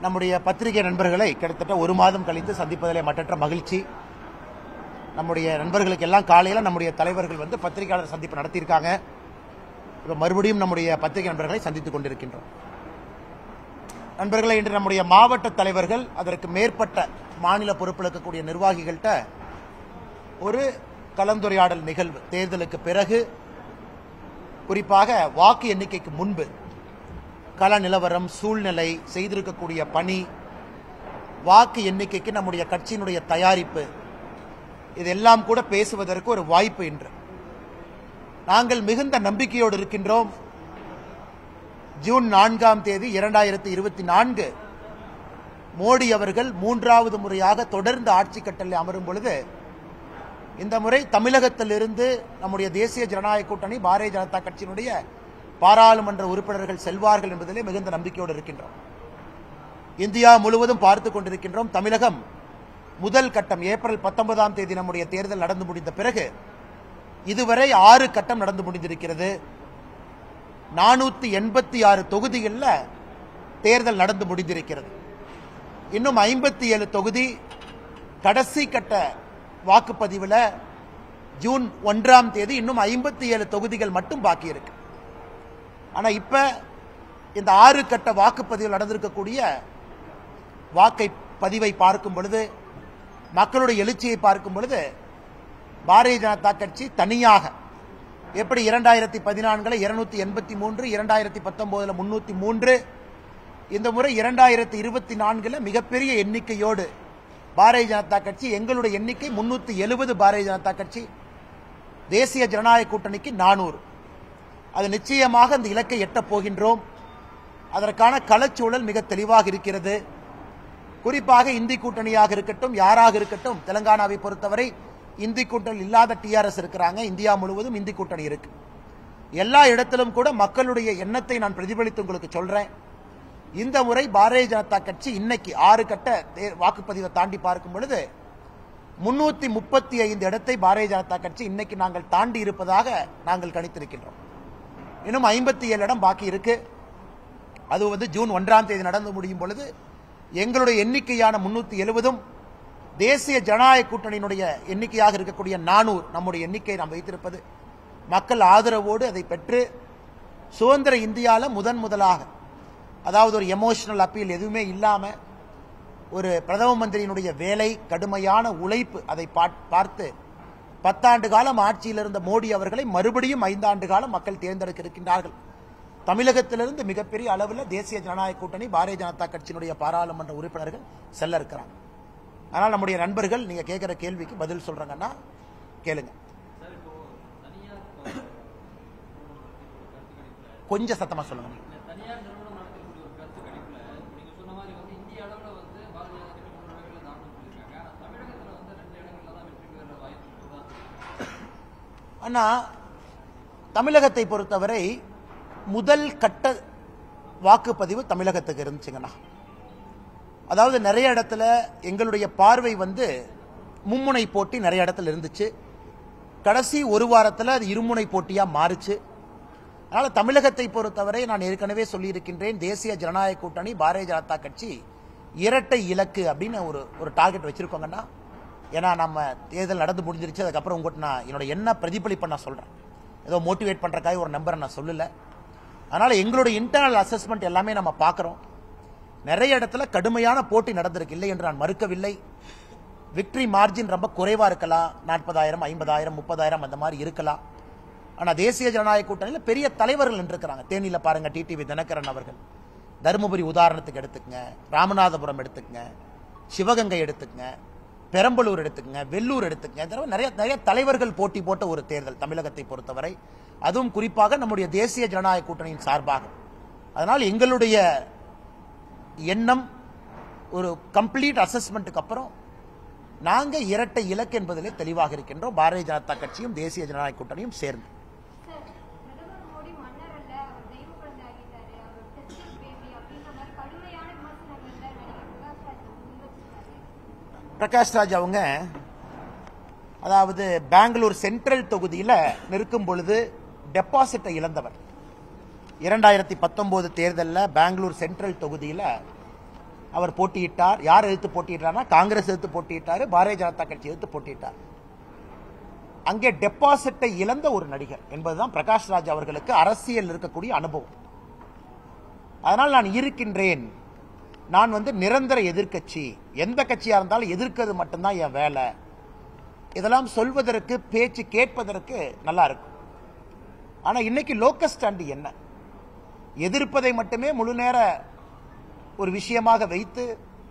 நம்முடைய பத்திரிகை நண்பர்களை கிட்டத்தட்ட ஒரு மாதம் கழித்து சந்திப்பதிலே மற்றற்ற மகிழ்ச்சி நம்முடைய நண்பர்களுக்கு எல்லாம் காலையில் நம்முடைய தலைவர்கள் வந்து பத்திரிகையாளர் சந்திப்பு நடத்தியிருக்காங்க இப்போ மறுபடியும் நம்முடைய பத்திரிகை நண்பர்களை சந்தித்துக் கொண்டிருக்கின்றோம் நண்பர்களே இன்று நம்முடைய மாவட்ட தலைவர்கள் அதற்கு மேற்பட்ட மாநில பொறுப்பில் இருக்கக்கூடிய நிர்வாகிகள்கிட்ட ஒரு கலந்துரையாடல் நிகழ்வு தேர்தலுக்கு பிறகு குறிப்பாக வாக்கு எண்ணிக்கைக்கு முன்பு கள நிலவரம் சூழ்நிலை செய்திருக்கக்கூடிய பணி வாக்கு எண்ணிக்கைக்கு நம்முடைய கட்சியினுடைய தயாரிப்பு இதெல்லாம் கூட பேசுவதற்கு ஒரு வாய்ப்பு இன்று நாங்கள் மிகுந்த நம்பிக்கையோடு இருக்கின்றோம் ஜூன் நான்காம் தேதி இரண்டாயிரத்தி இருபத்தி நான்கு மோடி அவர்கள் மூன்றாவது முறையாக தொடர்ந்து ஆட்சி கட்டளை அமரும் பொழுது இந்த முறை தமிழகத்திலிருந்து நம்முடைய தேசிய ஜனநாயக கூட்டணி பாரதிய ஜனதா கட்சியினுடைய பாராளுமன்ற உறுப்பினர்கள் செல்வார்கள் என்பதிலே மிகுந்த நம்பிக்கையோடு இருக்கின்றோம் இந்தியா முழுவதும் பார்த்து கொண்டிருக்கின்றோம் தமிழகம் முதல் கட்டம் ஏப்ரல் பத்தொன்பதாம் தேதி நம்முடைய தேர்தல் நடந்து முடிந்த பிறகு இதுவரை ஆறு கட்டம் நடந்து முடிந்திருக்கிறது நானூத்தி எண்பத்தி ஆறு தொகுதிகளில் தேர்தல் நடந்து முடிந்திருக்கிறது இன்னும் ஐம்பத்தி ஏழு தொகுதி கடைசி கட்ட வாக்குப்பதிவில் ஜூன் ஒன்றாம் தேதி இன்னும் ஐம்பத்தி ஏழு தொகுதிகள் மட்டும் பாக்கி இருக்கு ஆனா இப்ப இந்த ஆறு கட்ட வாக்குப்பதிவில் நடந்திருக்கக்கூடிய வாக்கை பதிவை பார்க்கும் பொழுது மக்களுடைய எழுச்சியை பார்க்கும் பொழுது பாரதிய ஜனதா கட்சி தனியாக எப்படி இரண்டாயிரத்தி பதினான்குல இருநூத்தி எண்பத்தி மூன்று இரண்டாயிரத்தி பத்தொன்பதுல முன்னூத்தி மூன்று இந்த முறை இரண்டாயிரத்தி இருபத்தி நான்குல மிகப்பெரிய எண்ணிக்கையோடு பாரதிய ஜனதா கட்சி எங்களுடைய எண்ணிக்கை முன்னூத்தி எழுபது பாரதிய ஜனதா கட்சி தேசிய ஜனநாயக கூட்டணிக்கு நானூறு அது நிச்சயமாக அந்த இலக்கை எட்டப் போகின்றோம் அதற்கான களச்சூழல் மிக தெளிவாக இருக்கிறது குறிப்பாக இந்தி கூட்டணியாக இருக்கட்டும் யாராக இருக்கட்டும் தெலங்கானாவை பொறுத்தவரை இந்தி கூட்டணி இல்லாத டிஆர்எஸ் இருக்கிறாங்க இந்தியா முழுவதும் இந்தி கூட்டணி இருக்கு எல்லா இடத்திலும் கூட மக்களுடைய எண்ணத்தை நான் பிரதிபலித்து உங்களுக்கு சொல்றேன் இந்த முறை பாரதிய ஜனதா கட்சி இன்னைக்கு ஆறு கட்ட தே- வாக்குப்பதிவை தாண்டி பார்க்கும் பொழுது முன்னூத்தி முப்பத்தி ஐந்து இடத்தை பாரதிய ஜனதா கட்சி இன்னைக்கு நாங்கள் தாண்டி இருப்பதாக நாங்கள் கணித்திருக்கின்றோம் இன்னும் ஐம்பத்தி ஏழு இடம் பாக்கி இருக்கு அது வந்து ஜூன் ஒன்றாம் தேதி நடந்து முடியும் பொழுது எங்களுடைய எண்ணிக்கையான முன்னூத்தி எழுபதும் தேசிய ஜனநாயக கூட்டணியினுடைய எண்ணிக்கையாக இருக்கக்கூடிய நானூறு நம்முடைய எண்ணிக்கை நாம் வைத்திருப்பது மக்கள் ஆதரவோடு அதை பெற்று சுதந்திர இந்தியால முதன் முதலாக அதாவது ஒரு எமோஷனல் அப்பீல் எதுவுமே இல்லாம ஒரு பிரதம மந்திரியினுடைய வேலை கடுமையான உழைப்பு அதை பா- பார்த்து பத்தாண்டு காலம் ஆட்சியில் இருந்த மோடி அவர்களை மறுபடியும் ஐந்தாண்டு காலம் மக்கள் தேர்ந்தெடுக்க இருக்கின்றார்கள் தமிழகத்திலிருந்து மிகப்பெரிய அளவில் தேசிய ஜனநாயக கூட்டணி பாரதிய ஜனதா கட்சியினுடைய பாராளுமன்ற உறுப்பினர்கள் செல்ல இருக்கிறாங்க ஆனால் நம்முடைய நண்பர்கள் நீங்க கேட்கிற கேள்விக்கு பதில் சொல்றாங்கன்னா கேளுங்க கொஞ்சம் சத்தமா சொல்லுங்க இந்த தனியார் நிறுவனம் நடத்தக்கூடிய ஒரு கருத்து கணிப்புல நீங்க சொன்ன மாதிரி வந்து இந்திய அளவுல வந்து பாரதிய ஜனதா கட்சி மூணு இடங்கள்ல தாக்கல் பண்ணிருக்காங்க ஆனா தமிழகத்துல வந்து ரெண்டு இடங்கள்ல தான் வெற்றி பெற வாய்ப்பு இருக்குதா ஆனா தமிழகத்தை பொறுத்தவரை முதல் கட்ட வாக்குப்பதிவு தமிழகத்துக்கு இருந்துச்சுங்கண்ணா அதாவது நிறைய இடத்துல எங்களுடைய பார்வை வந்து மும்முனை போட்டி நிறைய இடத்துல இருந்துச்சு கடைசி ஒரு வாரத்தில் அது இருமுனை போட்டியா மாறுச்சு அதனால தமிழகத்தை பொறுத்தவரை நான் ஏற்கனவே சொல்லியிருக்கின்றேன் தேசிய ஜனநாயக கூட்டணி பாரதிய ஜனதா கட்சி இரட்டை இலக்கு அப்படின்னு ஒரு ஒரு டார்கெட் வச்சிருக்கோங்கன்னா ஏன்னா நம்ம தேர்தல் நடந்து முடிஞ்சிருச்சு அதுக்கப்புறம் உங்கள்கிட்ட நான் என்னோட என்ன பிரதிபலிப்பை நான் சொல்றேன் ஏதோ மோட்டிவேட் பண்றதுக்காக ஒரு நம்பரை நான் சொல்லல அதனால எங்களுடைய இன்டர்னல் அசஸ்மெண்ட் எல்லாமே நம்ம பார்க்குறோம் நிறைய இடத்துல கடுமையான போட்டி நடந்திருக்கு இல்லை என்று நான் மறுக்கவில்லை விக்டரி மார்ஜின் ரொம்ப குறைவா இருக்கலாம் நாற்பதாயிரம் ஐம்பதாயிரம் முப்பதாயிரம் அந்த மாதிரி இருக்கலாம் ஆனா தேசிய ஜனநாயக கூட்டணியில் பெரிய தலைவர்கள் நின்றுக்கிறாங்க தேனியில பாருங்க டிடிவி தினகரன் அவர்கள் தருமபுரி உதாரணத்துக்கு எடுத்துக்கங்க ராமநாதபுரம் எடுத்துக்கங்க சிவகங்கை எடுத்துக்கங்க பெரம்பலூர் எடுத்துக்கங்க வெள்ளூர் எடுத்துக்கங்க இந்த தடவை நிறைய நிறைய தலைவர்கள் போட்டி போட்ட ஒரு தேர்தல் தமிழகத்தை பொறுத்தவரை அதுவும் குறிப்பாக நம்முடைய தேசிய ஜனநாயக கூட்டணியின் சார்பாக அதனால் எங்களுடைய எண்ணம் ஒரு கம்ப்ளீட் அசஸ்மெண்ட்டுக்கு அப்புறம் நாங்க இரட்டை இலக்கு என்பதிலே தெளிவாக இருக்கின்றோம் பாரதிய ஜனதா கட்சியும் தேசிய ஜனநாயக கூட்டணியும் சேர்ந்து சார் பிரதமர் மோடி மன்னர் அல்ல அவர் தெய்வ குழந்தை ஆகிட்டாரு அவர் டெஸ்டிங் பேபி அப்படின்ற மாதிரி கடுமையான விமர்சனங்கள்ல நடிகர் பிரகாஷ் ராஜ் முன்வச்சிருக்காரு பிரகாஷ் ராஜ் அவங்க அதாவது பெங்களூர் சென்ட்ரல் தொகுதியில் நிற்கும் பொழுது டெபாசிட்டை இழந்தவர் இரண்டாயிரத்தி பத்தொன்பது தேர்தலில் பெங்களூர் சென்ட்ரல் தொகுதியில் அவர் போட்டியிட்டார் யார் எதிர்த்து போட்டியிட்டார்னா காங்கிரஸ் எதிர்த்து போட்டியிட்டாரு பாரதிய ஜனதா கட்சி எதிர்த்து போட்டியிட்டார் அங்கே டெபாசிட்டை இழந்த ஒரு நடிகர் என்பதுதான் பிரகாஷ் ராஜ் அவர்களுக்கு அரசியல் இருக்கக்கூடிய அனுபவம் அதனால் நான் இருக்கின்றேன் நான் வந்து நிரந்தர எதிர்க்கட்சி எந்த கட்சியா இருந்தாலும் எதிர்க்கிறது மட்டும்தான் என் வேலை இதெல்லாம் சொல்வதற்கு பேச்சு கேட்பதற்கு நல்லா இருக்கும் ஆனா இன்னைக்கு லோக்கல் ஸ்டாண்டு என்ன எதிர்ப்பதை மட்டுமே முழு நேர ஒரு விஷயமாக வைத்து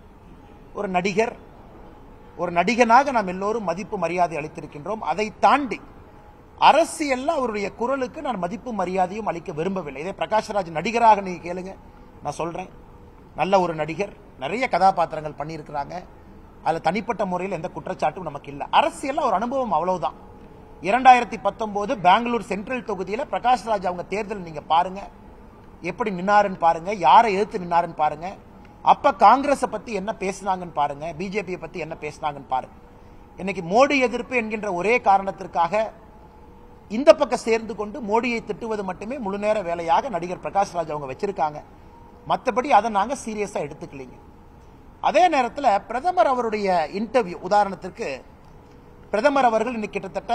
ஒரு நடிகர் ஒரு நடிகனாக நாம் எல்லோரும் மதிப்பு மரியாதை அளித்திருக்கின்றோம் அதை தாண்டி அரசியல்ல அவருடைய குரலுக்கு நான் மதிப்பு மரியாதையும் அளிக்க விரும்பவில்லை இதே பிரகாஷ்ராஜ் நடிகராக நீங்க கேளுங்க நான் சொல்றேன் நல்ல ஒரு நடிகர் நிறைய கதாபாத்திரங்கள் பண்ணியிருக்கிறாங்க அதுல தனிப்பட்ட முறையில் எந்த குற்றச்சாட்டும் நமக்கு இல்லை அரசியல்ல ஒரு அனுபவம் அவ்வளவுதான் இரண்டாயிரத்தி பத்தொன்பது பெங்களூர் சென்ட்ரல் தொகுதியில பிரகாஷ்ராஜ் அவங்க தேர்தல் நீங்க பாருங்க எப்படி நின்னாருன்னு பாருங்க யாரை எதிர்த்து நின்னாருன்னு பாருங்க அப்ப காங்கிரஸை பத்தி என்ன பேசினாங்கன்னு பாருங்க பிஜேபியை பத்தி என்ன பேசினாங்கன்னு பாருங்க இன்னைக்கு மோடி எதிர்ப்பு என்கின்ற ஒரே காரணத்திற்காக இந்த பக்கம் சேர்ந்து கொண்டு மோடியை திட்டுவது மட்டுமே முழு நேர வேலையாக நடிகர் பிரகாஷ் ராஜ் அவங்க வச்சிருக்காங்க மற்றபடி அதை நாங்க சீரியஸா எடுத்துக்கலீங்க அதே நேரத்தில் பிரதமர் அவருடைய இன்டர்வியூ உதாரணத்திற்கு பிரதமர் அவர்கள் இன்னைக்கு கிட்டத்தட்ட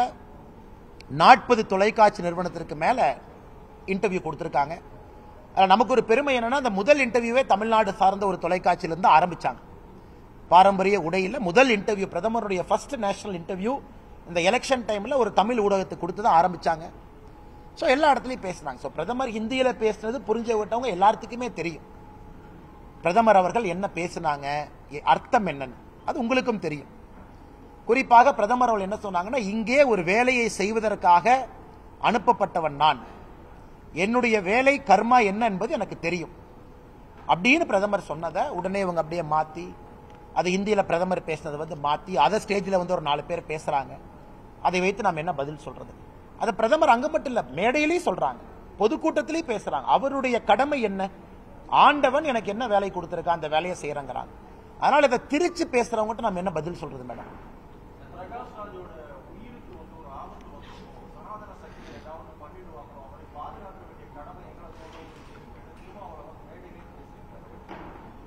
நாற்பது தொலைக்காட்சி நிறுவனத்திற்கு மேல இன்டர்வியூ கொடுத்திருக்காங்க அதுல நமக்கு ஒரு பெருமை என்னன்னா அந்த முதல் இன்டர்வியூவே தமிழ்நாடு சார்ந்த ஒரு தொலைக்காட்சியில இருந்து ஆரம்பிச்சாங்க பாரம்பரிய உடையில முதல் இன்டர்வியூ பிரதமருடைய ஃபர்ஸ்ட் நேஷனல் இன்டர்வியூ இந்த எலெக்ஷன் டைம்ல ஒரு தமிழ் ஊடகத்துக்கு கொடுத்து தான் ஆரம்பிச்சாங்க ஸோ எல்லா இடத்துலையும் பேசினாங்க ஸோ பிரதமர் ஹிந்தியில பேசுனது புரிஞ்ச விட்டவங்க எல்லாத்துக்குமே தெரியும் பிரதமர் அவர்கள் என்ன பேசினாங்க எ- அர்த்தம் என்னன்னு அது உங்களுக்கும் தெரியும் குறிப்பாக பிரதமர் அவர்கள் என்ன சொன்னாங்கன்னா இங்கே ஒரு வேலையை செய்வதற்காக அனுப்பப்பட்டவன் நான் என்னுடைய வேலை கர்மா என்ன என்பது எனக்கு தெரியும் அப்படின்னு பிரதமர் சொன்னதை உடனே இவங்க அப்படியே மாத்தி அது ஹிந்தியில பிரதமர் பேசினதை வந்து மாத்தி அதை ஸ்டேஜில் வந்து ஒரு நாலு பேர் பேசுறாங்க அதை வைத்து நாம் என்ன பதில் சொல்றது அது பிரதமர் அங்க மட்டும் இல்ல மேடையிலேயும் சொல்றாங்க பொதுக்கூட்டத்திலேயும் பேசுறாங்க அவருடைய கடமை என்ன ஆண்டவன் எனக்கு என்ன வேலை கொடுத்திருக்கா அந்த வேலையை செய்யறங்கிறாங்க அதனால இதை திரிச்சு பேசுறவங்ககிட்ட நம்ம என்ன பதில் சொல்றது மேடம் பிரகாஷ் ராஜோட உயிருக்கு வந்து ஒரு ஆபத்து வந்து சனாதன சக்தி ஏதாவது பண்ணிடுவாங்க அவரை பாதுகாக்க வேண்டிய கடமை எங்களை சொல்றது திருமாவளவன் மேடையிலே பேசியிருக்காரு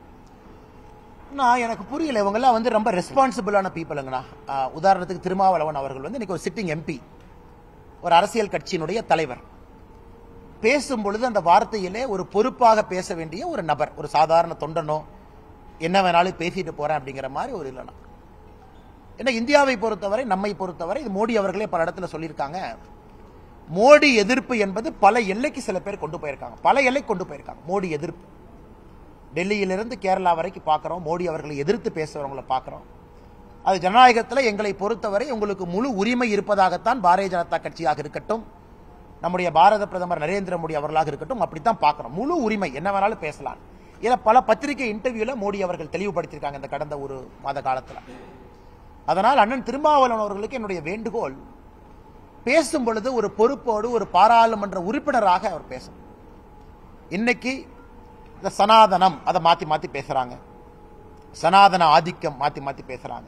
நான் எனக்கு புரியல இவங்கெல்லாம் வந்து ரொம்ப ரெஸ்பான்சிபிளான பீப்புளுங்கண்ணா ஆஹ், உதாரணத்துக்கு திருமாவளவன் அவர்கள் வந்து இன்னைக்கு ஒரு சிட்டிங் எம்பி ஒரு அரசியல் கட்சியினுடைய தலைவர் பேசும் பொழுது அந்த வார்த்தையிலே ஒரு பொறுப்பாக பேச வேண்டிய ஒரு நபர் ஒரு சாதாரண தொண்டனோ என்ன வேணாலும் பேசிட்டு போறேன் அப்படிங்கிற மாதிரி ஒரு இல்லைனா ஏன்னா இந்தியாவை பொறுத்தவரை நம்மை பொறுத்தவரை இது மோடி அவர்களே பல இடத்துல சொல்லியிருக்காங்க மோடி எதிர்ப்பு என்பது பல எல்லைக்கு சில பேர் கொண்டு போயிருக்காங்க பல எல்லைக்கு கொண்டு போயிருக்காங்க மோடி எதிர்ப்பு டெல்லியிலிருந்து கேரளா வரைக்கும் பார்க்குறோம் மோடி அவர்களை எதிர்த்து பேசுறவங்களை பார்க்குறோம் அது ஜனநாயகத்தில் எங்களை பொறுத்தவரை உங்களுக்கு முழு உரிமை இருப்பதாகத்தான் பாரதிய ஜனதா கட்சியாக இருக்கட்டும் நம்முடைய பாரத பிரதமர் நரேந்திர மோடி அவர்களாக இருக்கட்டும் அப்படித்தான் பார்க்குறோம் முழு உரிமை என்ன வேணாலும் பேசலாம் இதை பல பத்திரிகை இன்டர்வியூல மோடி அவர்கள் தெளிவுபடுத்தியிருக்காங்க இந்த கடந்த ஒரு மாத காலத்தில் அதனால் அண்ணன் திருமாவளவன் அவர்களுக்கு என்னுடைய வேண்டுகோள் பேசும் பொழுது ஒரு பொறுப்போடு ஒரு பாராளுமன்ற உறுப்பினராக அவர் பேசணும் இன்னைக்கு இந்த சனாதனம் அதை மாத்தி மாத்தி பேசுறாங்க சனாதன ஆதிக்கம் மாத்தி மாத்தி பேசுறாங்க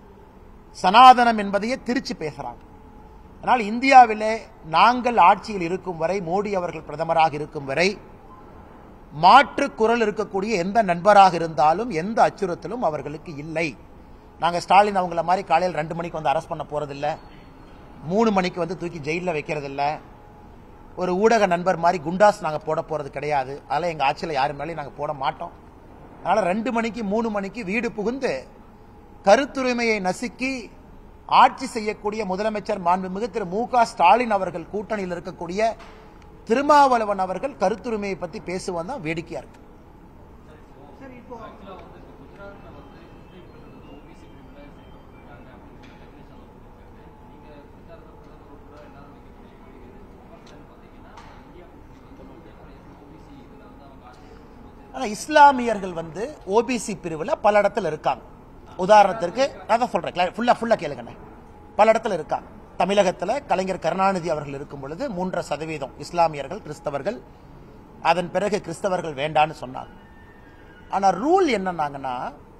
சனாதனம் என்பதையே திருச்சி பேசுறாங்க அதனால் இந்தியாவிலே நாங்கள் ஆட்சியில் இருக்கும் வரை மோடி அவர்கள் பிரதமராக இருக்கும் வரை மாற்று குரல் இருக்கக்கூடிய எந்த நண்பராக இருந்தாலும் எந்த அச்சுறுத்தலும் அவர்களுக்கு இல்லை நாங்க ஸ்டாலின் அவங்கள மாதிரி காலையில் ரெண்டு மணிக்கு வந்து அரெஸ்ட் பண்ண போறதில்ல மூணு மணிக்கு வந்து தூக்கி ஜெயிலில் வைக்கிறதில்ல ஒரு ஊடக நண்பர் மாதிரி குண்டாஸ் நாங்க போட போறது கிடையாது அதெல்லாம் எங்க ஆட்சியில் யாரு மேலேயும் நாங்க போட மாட்டோம் அதனால ரெண்டு மணிக்கு மூணு மணிக்கு வீடு புகுந்து கருத்துரிமையை நசுக்கி ஆட்சி செய்யக்கூடிய முதலமைச்சர் மாண்புமிகு திரு மு க ஸ்டாலின் அவர்கள் கூட்டணியில் இருக்கக்கூடிய திருமாவளவன் அவர்கள் கருத்துரிமையை பத்தி பேசுவது தான் வேடிக்கையா இருக்கு சரி இப்போ ஆக்சுவலாக வந்து இப்போ குஜராத்தில் வந்து முஸ்லீம்கள் வந்து ஓபிசி பிரிவில் சேர்க்கப்பட்டிருக்காங்க அப்படின்னு டெஃபினேஷன் கொடுத்துருக்காரு நீங்கள் பிரச்சாரத்தில் பிரதமர் கூட எல்லாரும் வைக்கக்கூடிய கேள்வி இது விமர்சனம் பார்த்தீங்கன்னா இந்தியா கூட்டணி வந்து ஓபிசி இதில் வந்து அவங்க ஆட்சி கொடுக்கும்போது ஆனா இஸ்லாமியர்கள் வந்து ஓபிசி பிரிவுல பல இடத்துல இருக்காங்க உதாரணத்திற்கு நான் தான் சொல்றேன் ஃபுல்லா ஃபுல்லா கேளுங்கண்ணே பல இடத்துல இருக்காங்க தமிழகத்துல கலைஞர் கருணாநிதி அவர்கள் இருக்கும் பொழுது மூன்றரை சதவீதம் இஸ்லாமியர்கள் கிறிஸ்தவர்கள் அதன் பிறகு கிறிஸ்தவர்கள் வேண்டான்னு சொன்னாங்க ஆனா ரூல் என்னன்னாங்கன்னா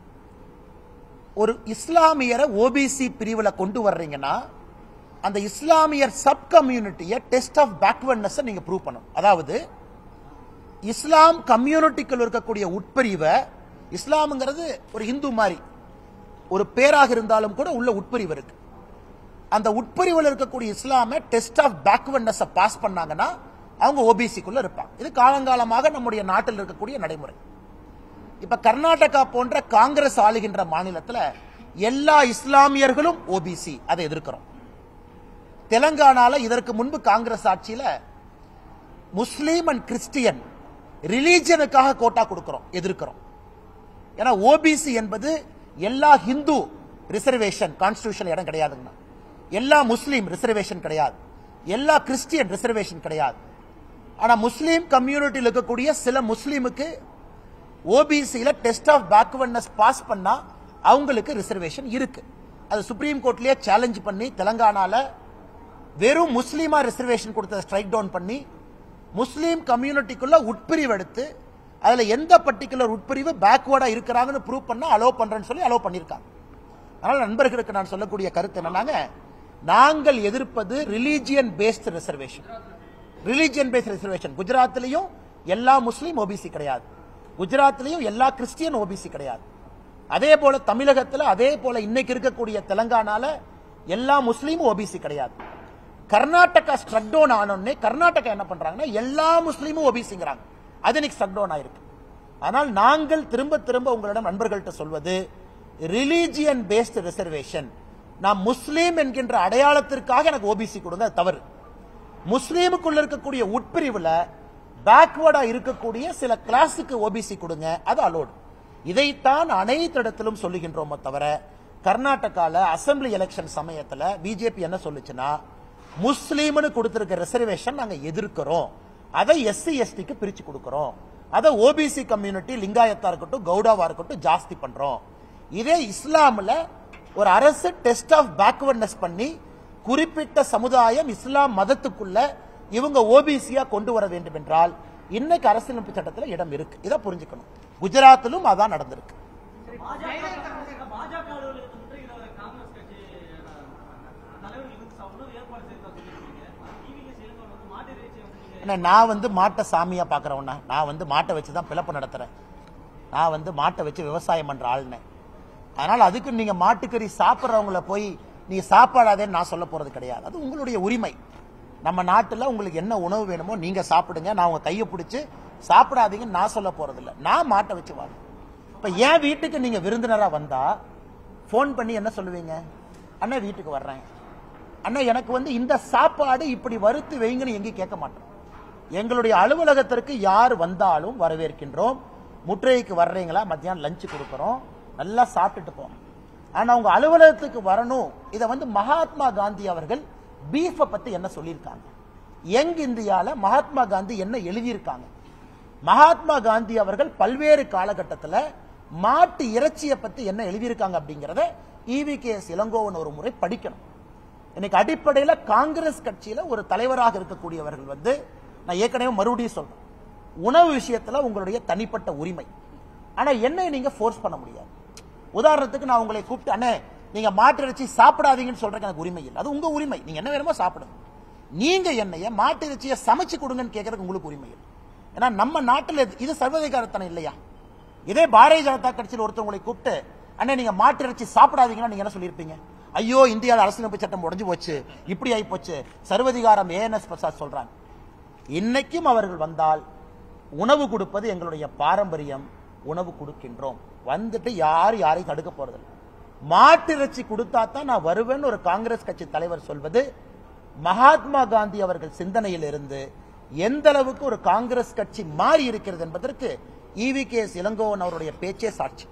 ஒரு இஸ்லாமியரை ஓபிசி பிரிவுல கொண்டு வர்றீங்கன்னா அந்த இஸ்லாமியர் சப் கம்யூனிட்டியை டெஸ்ட் ஆஃப் பேக்வர்ட்னஸ் நீங்க ப்ரூவ் பண்ணணும் அதாவது இஸ்லாம் கம்யூனிட்டிக்குள் இருக்கக்கூடிய உட்பிரிவை இஸ்லாம்ங்கிறது ஒரு இந்து மாதிரி ஒரு பேராக இருந்தாலும் கூட உள்ள உட்பிரிவு இருக்கு அந்த உட்பிரிவில் இருக்கக்கூடிய இஸ்லாமை டெஸ்ட் ஆஃப் பேக்வர்ட்னஸ் பாஸ் பண்ணாங்கன்னா அவங்க ஓபிசிக்குள்ள இருப்பாங்க இது காலங்காலமாக நம்முடைய நாட்டில் இருக்கக்கூடிய நடைமுறை இப்ப கர்நாடகா போன்ற காங்கிரஸ் ஆளுகின்ற மாநிலத்துல எல்லா இஸ்லாமியர்களும் ஓபிசி அதை எதிர்க்கிறோம் தெலங்கானால இதற்கு முன்பு காங்கிரஸ் ஆட்சியில முஸ்லீம் அண்ட் கிறிஸ்டியன் ரிலீஜனுக்காக கோட்டா கொடுக்கிறோம் எதிர்க்கிறோம் ஏன்னா ஓபிசி என்பது எல்லா ஹிந்து ரிசர்வேஷன் கான்ஸ்டியூஷன் இடம் கிடையாதுங்க எல்லா முஸ்லீம் ரிசர்வேஷன் கிடையாது எல்லா கிறிஸ்டியன் ரிசர்வேஷன் கிடையாது ஆனா முஸ்லீம் கம்யூனிட்டியில் இருக்கக்கூடிய சில முஸ்லீமுக்கு ஓபிசியில டெஸ்ட் ஆஃப் பேக்வர்ட்னஸ் பாஸ் பண்ணா அவங்களுக்கு ரிசர்வேஷன் இருக்கு அது சுப்ரீம் கோர்ட்லயே சேலஞ்ச் பண்ணி தெலங்கானால வெறும் முஸ்லீமா ரிசர்வேஷன் கொடுத்ததை ஸ்ட்ரைக் டவுன் பண்ணி முஸ்லீம் கம்யூனிட்டிக்குள்ள உட்பிரிவு எடுத்து அதுல எந்த பர்டிகுலர் உட்பிரிவு பேக்வேர்டா இருக்கிறாங்கன்னு ப்ரூவ் பண்ணா அலோ பண்றேன்னு சொல்லி அலோ பண்ணிருக்காங்க அதனால நண்பர்களுக்கு நான் சொல்லக்கூடிய கருத்து என்னன்னாங்க நாங்கள் எதிர்ப்பது religion based reservation religion based reservation குஜராத்லயும் எல்லா முஸ்லீம் ஓபிசி கிடையாது குஜராத்லயும் எல்லா கிறிஸ்டியன் ஓபிசி கிடையாது அதே போல தமிழகத்துல அதே போல இன்னைக்கு இருக்கக்கூடிய தெலங்கானால எல்லா முஸ்லீம் ஓபிசி கிடையாது கர்நாடகா ஸ்ட்ரக் டவுன் ஆனோடனே கர்நாடகா என்ன பண்றாங்கன்னா எல்லா முஸ்லீமும் ஓபிசிங்கிறாங்க அது இன்னைக்கு ஸ்ட்ரக் டவுன் ஆயிருக்கு ஆனால் நாங்கள் திரும்ப திரும்ப உங்களிடம் நண்பர்கள்ட்ட சொல்வது ரிலீஜியன் பேஸ்ட் ரிசர்வேஷன் நான் முஸ்லீம் என்கின்ற அடையாளத்திற்காக எனக்கு ஓபிசி கொடுங்க அது தவறு முஸ்லீமுக்குள்ள இருக்கக்கூடிய உட்பிரிவுல பேக்வர்டா இருக்கக்கூடிய சில கிளாஸுக்கு ஓபிசி கொடுங்க அது அலோடு இதைத்தான் அனைத்து இடத்திலும் சொல்லுகின்றோமோ தவிர கர்நாடகால அசெம்பிளி எலெக்ஷன் சமயத்துல பிஜேபி என்ன சொல்லுச்சுன்னா முஸ்லீம்னு கொடுத்திருக்க ரிசர்வேஷன் நாங்க எதிர்க்கிறோம் அதை எஸ்சி எஸ்டிக்கு பிரிச்சு கொடுக்கிறோம் அதை ஓபிசி கம்யூனிட்டி லிங்காயத்தா இருக்கட்டும் கவுடாவா இருக்கட்டும் ஜாஸ்தி பண்றோம் இதே இஸ்லாம்ல ஒரு அரசு டெஸ்ட் ஆஃப் பேக்வர்ட்னஸ் பண்ணி குறிப்பிட்ட சமுதாயம் இஸ்லாம் மதத்துக்குள்ள இவங்க ஓபிசியா கொண்டு வர வேண்டும் என்றால் இன்னைக்கு அரசியலமைப்பு சட்டத்துல இடம் இருக்கு இதை புரிஞ்சுக்கணும் குஜராத்திலும் அதான் நடந்திருக்கு பாஜக அலுவலகத்தை முற்றுகையிட காங்கிரஸ் கட்சி தலைவர் இதுக்கு உணவு ஏற்பாடு செய்தா சொல்லியிருக்கீங்க டிவிக்கு செயல்பாடு வந்து மாட்டு இறைச்சி வந்து நீங்க என்ன, நான் வந்து மாட்டை சாமியா பாக்குறவனா நான் வந்து மாட்டை வச்சு தான் பிளப்பு நடத்துறேன் நான் வந்து மாட்டை வச்சு விவசாயம் பண்ற ஆளுனேன் அதனால அதுக்கு நீங்க மாட்டுக்கறி சாப்பிட்றவங்கள போய் நீங்க சாப்பாடாதேன்னு நான் சொல்ல போறது கிடையாது அது உங்களுடைய உரிமை நம்ம நாட்டுல உங்களுக்கு என்ன உணவு வேணுமோ நீங்க சாப்பிடுங்க நான் உங்க கையை பிடிச்சு சாப்பிடாதீங்கன்னு நான் சொல்ல போறது இல்ல நான் மாட்டை வச்சு வாழ்றேன் இப்ப என் வீட்டுக்கு நீங்க விருந்தினரா வந்தா ஃபோன் பண்ணி என்ன சொல்லுவீங்க அண்ணா வீட்டுக்கு வர்றேன் அண்ணா எனக்கு வந்து இந்த சாப்பாடு இப்படி வறுத்து வைங்கன்னு எங்கேயும் கேட்க மாட்டோம் எங்களுடைய அலுவலகத்திற்கு யார் வந்தாலும் வரவேற்கின்றோம் முற்றுகைக்கு வர்றீங்களா மத்தியானம் லஞ்ச் கொடுக்குறோம் நல்லா சாப்பிட்டுட்டு போங்க ஆனா உங்க அலுவலகத்துக்கு வரணும் இதை வந்து மகாத்மா காந்தி அவர்கள் பீஃபை பத்தி என்ன சொல்லியிருக்காங்க யங் இந்தியால மகாத்மா காந்தி என்ன எழுதியிருக்காங்க மகாத்மா காந்தி அவர்கள் பல்வேறு காலகட்டத்தில் மாட்டு இறைச்சியை பத்தி என்ன எழுதியிருக்காங்க அப்படிங்கறத ஈவி கே இளங்கோவன் ஒரு முறை படிக்கணும் இன்னைக்கு அடிப்படையில காங்கிரஸ் கட்சியில ஒரு தலைவராக இருக்கக்கூடியவர்கள் வந்து நான் ஏற்கனவே மறுபடியும் சொல்றேன் உணவு விஷயத்துல உங்களுடைய தனிப்பட்ட உரிமை ஆனா என்னை நீங்க ஃபோர்ஸ் பண்ண முடியாது உதாரணத்துக்கு நான் உங்களை கூப்பிட்டு அண்ணே நீங்க மாட்டு இறைச்சி சாப்பிடாதீங்கன்னு சொல்றதுக்கு எனக்கு உரிமை இல்லை அது உங்க உரிமை நீங்க என்ன வேணுமோ சாப்பிடுங்க நீங்க என்னைய மாட்டு இறைச்சியை சமைச்சு கொடுங்கன்னு கேட்கறதுக்கு உங்களுக்கு உரிமை இல்லை ஏன்னா நம்ம நாட்டுல இது- இது சர்வதிகாரத்தனம் இல்லையா இதே பாரதிய ஜனதா கட்சியில் ஒருத்தர் உங்களை கூப்பிட்டு அண்ணே நீங்க மாட்டு இறைச்சி சாப்பிடாதீங்கன்னா நீங்க என்ன சொல்லியிருப்பீங்க ஐயோ இந்தியாவில் அரசியலமைப்பு சட்டம் உடைஞ்சு போச்சு இப்படி ஆகி போச்சு சர்வதிகாரம் ஏஎன்எஸ் பிரசாத் சொல்றாங்க இன்னைக்கும் அவர்கள் வந்தால் உணவு கொடுப்பது எங்களுடைய பாரம்பரியம் உணவு கொடுக்கின்றோம் வந்துட்டு யார் யாரையும் தடுக்க போறதில்லை மாட்டிறைச்சி கொடுத்தா தான் நான் வருவேன்னு ஒரு காங்கிரஸ் கட்சி தலைவர் சொல்வது மகாத்மா காந்தி அவர்கள் சிந்தனையில் இருந்து எந்த அளவுக்கு ஒரு காங்கிரஸ் கட்சி மாறி இருக்கிறது என்பதற்கு ஈவி கே இளங்கோவன் அவருடைய பேச்சே சாட்சி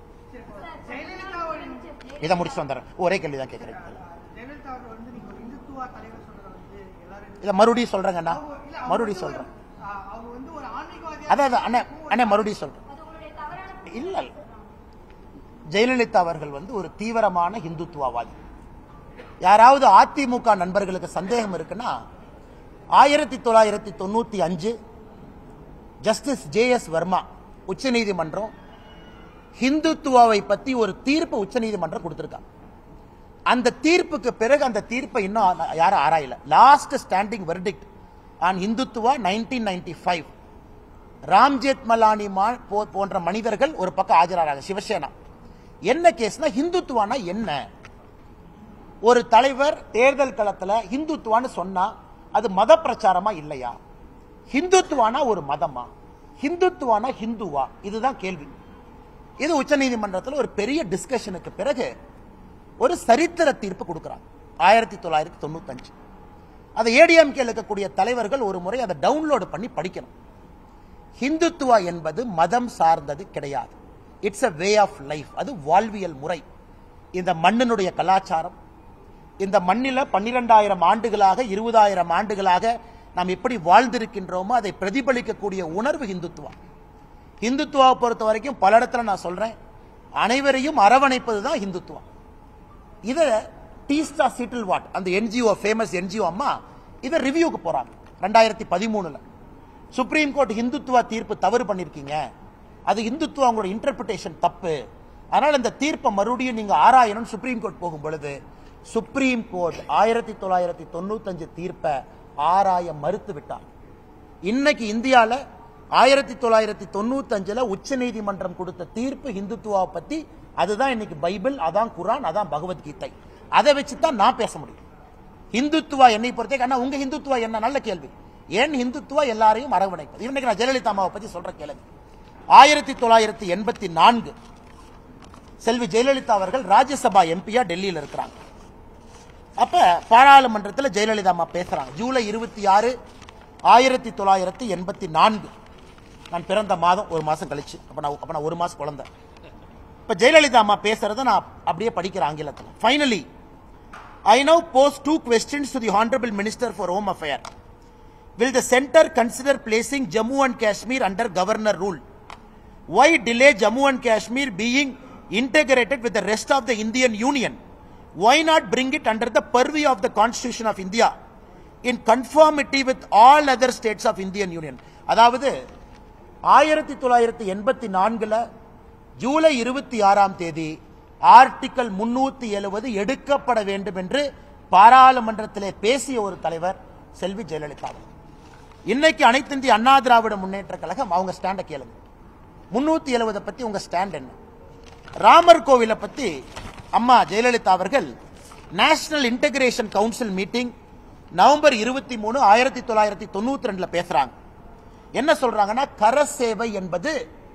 இதை முடிச்சு வந்துடுறேன் ஒரே கேள்வி தான் கேட்கிறேன் ஜெயலலிதா அவர்கள் வந்து நீங்க ஒரு இந்துத்துவா தலைவர் சொன்னதை வந்து எல்லாரும் இதை மறுபடியும் சொல்றேங்கண்ணா அவங்க- இல்ல, அவங்க மறுபடியும் வந்து சொல்றேன் ஒரு- ஆ, அவங்க வந்து ஒரு ஆன்மீகவாதியா அதான் அதான், அண்ணே அண்ணே மறுபடியும் சொல்றேன் அது உங்களுடைய தவறான இல்ல இல்ல. ஜெயலலிதா அவர்கள் வந்து ஒரு தீவிரமான இந்துத்துவவாதி யாராவது அதிமுக நண்பர்களுக்கு சந்தேகம் இருக்குன்னா ஆயிரத்தி தொள்ளாயிரத்தி தொண்ணூத்தி அஞ்சு ஜஸ்டிஸ் ஜே எஸ் வர்மா உச்சநீதிமன்றம் ஹிந்துத்துவாவை பத்தி ஒரு தீர்ப்பு உச்சநீதிமன்றம் கொடுத்திருக்காங்க அந்த தீர்ப்புக்கு பிறகு அந்த தீர்ப்பை இன்னும் யாரும் ஆராயல last standing verdict on Hindutva nineteen ninety five Ram Jethmalani மா- போ- போன்ற மனிதர்கள் ஒரு பக்கம் ஆஜராகிறாங்க சிவசேனா என்ன கேஸ்னா ஹிந்துத்துவானா என்ன ஒரு தலைவர் தேர்தல் களத்துல ஹிந்துத்துவான்னு சொன்னா அது மத பிரச்சாரமா இல்லையா ஹிந்துத்துவானா ஒரு மதமா ஹிந்துத்துவானா ஹிந்துவா இதுதான் கேள்வி இது உச்சநீதிமன்றத்தில் ஒரு பெரிய டிஸ்கஷனுக்கு பிறகு ஒரு சரித்திர தீர்ப்பு கொடுக்குறாங்க ஆயிரத்தி தொள்ளாயிரத்தி தொண்ணூத்தஞ்சு அதை ஏடிஎம்கேல இருக்கக்கூடிய தலைவர்கள் ஒரு முறை அதை டவுன்லோடு பண்ணி படிக்கணும் ஹிந்துத்துவா என்பது மதம் சார்ந்தது கிடையாது it's a way of life அது வாழ்வியல் முறை இந்த மண்ணினுடைய கலாச்சாரம் இந்த மண்ணில பன்னிரெண்டாயிரம் ஆண்டுகளாக இருபதாயிரம் ஆண்டுகளாக நாம் எப்படி வாழ்ந்திருக்கின்றோமோ அதை பிரதிபலிக்கக்கூடிய உணர்வு ஹிந்துத்துவா ஹிந்துத்துவாவை பொறுத்த வரைக்கும் பல இடத்துல நான் சொல்றேன் அனைவரையும் அரவணைப்பது தான் ஹிந்துத்துவா இதை டீஸ்டா சிட்டில் வாட் அந்த என்ஜிஓ ஃபேமஸ் என்ஜிஓ அம்மா இதை ரிவ்யூக்கு போறாங்க ரெண்டாயிரத்தி பதிமூணுல சுப்ரீம் கோர்ட் ஹிந்துத்துவா தீர்ப்பு தவறு பண்ணிருக்கீங்க அது இந்துத்துவா உங்களோட இன்டர்பிரிட்டேஷன் தப்பு அதனால இந்த தீர்ப்பை மறுபடியும் நீங்க ஆராயணும் சுப்ரீம் கோர்ட் போகும் பொழுது சுப்ரீம் கோர்ட் ஆயிரத்தி தொள்ளாயிரத்தி தொண்ணூத்தஞ்சு தீர்ப்பை ஆராய மறுத்து விட்டார் இன்னைக்கு இந்தியால ஆயிரத்தி தொள்ளாயிரத்தி தொண்ணூத்தஞ்சுல உச்ச நீதிமன்றம் கொடுத்த தீர்ப்பு ஹிந்துத்துவாவை பத்தி அதுதான் இன்னைக்கு பைபிள் அதான் குரான் அதான் பகவத்கீதை அதை வச்சு தான் நான் பேச முடியும் ஹிந்துத்துவா என்னை பொறுத்த ஆனா உங்க ஹிந்துத்துவா என்ன நல்ல கேள்வி ஏன் ஹிந்துத்துவா எல்லாரையும் அரவணைப்பது இன்னைக்கு நான் ஜெயலலிதா அம்மாவை பத்தி சொல்ற கேளுங்க ஆயிரத்தி தொள்ளாயிரத்தி எண்பத்தி நான்கு செல்வி ஜெயலலிதா அவர்கள் ராஜ்யசபா எம்பியா டெல்லியில் இருக்கிறாங்க அப்ப பாராளுமன்றத்தில் ஜெயலலிதா அம்மா பேசுறாங்க ஜூலை இருபத்தி ஆறு ஆயிரத்தி தொள்ளாயிரத்தி எண்பத்தி நான்கு நான் பிறந்த மாதம் ஒரு மாசம் கழிச்சு அப்ப நான் அப்ப நான் ஒரு மாசம் குழந்தை இப்ப ஜெயலலிதா அம்மா பேசுறத நான் அப்படியே படிக்கிறேன் ஆங்கிலத்தில் finally I now post two questions to the honourable minister for home affair will the centre consider placing Jammu and Kashmir under governor rule why delay Jammu and Kashmir being integrated with the rest of the Indian Union? Why not bring it under the purview of the Constitution of India in conformity with all other states of Indian Union? அதாவது ஆயிரத்தி தொள்ளாயிரத்தி எண்பத்தி நான்குல ஜூலை இருபத்தி ஆறாம் தேதி article முன்னூத்தி எழுபது எடுக்கப்பட வேண்டும் என்று பாராளுமன்றத்திலே பேசிய ஒரு தலைவர் செல்வி ஜெயலலிதா அவர்கள். இன்னைக்கு அனைத்து இந்திய அண்ணா திராவிட முன்னேற்ற கழகம் அவங்க ஸ்டாண்ட கேளுங்க முன்னூத்தி எழுபதை பத்தி உங்க ஸ்டாண்ட் என்ன ராமர் கோவிலை பத்தி அம்மா ஜெயலலிதா அவர்கள் national integration council meeting November இருபத்தி மூணு ஆயிரத்தி தொள்ளாயிரத்தி தொண்ணூத்தி ரெண்டுல பேசுறாங்க என்ன சொல்றாங்கன்னா கர சேவை என்பது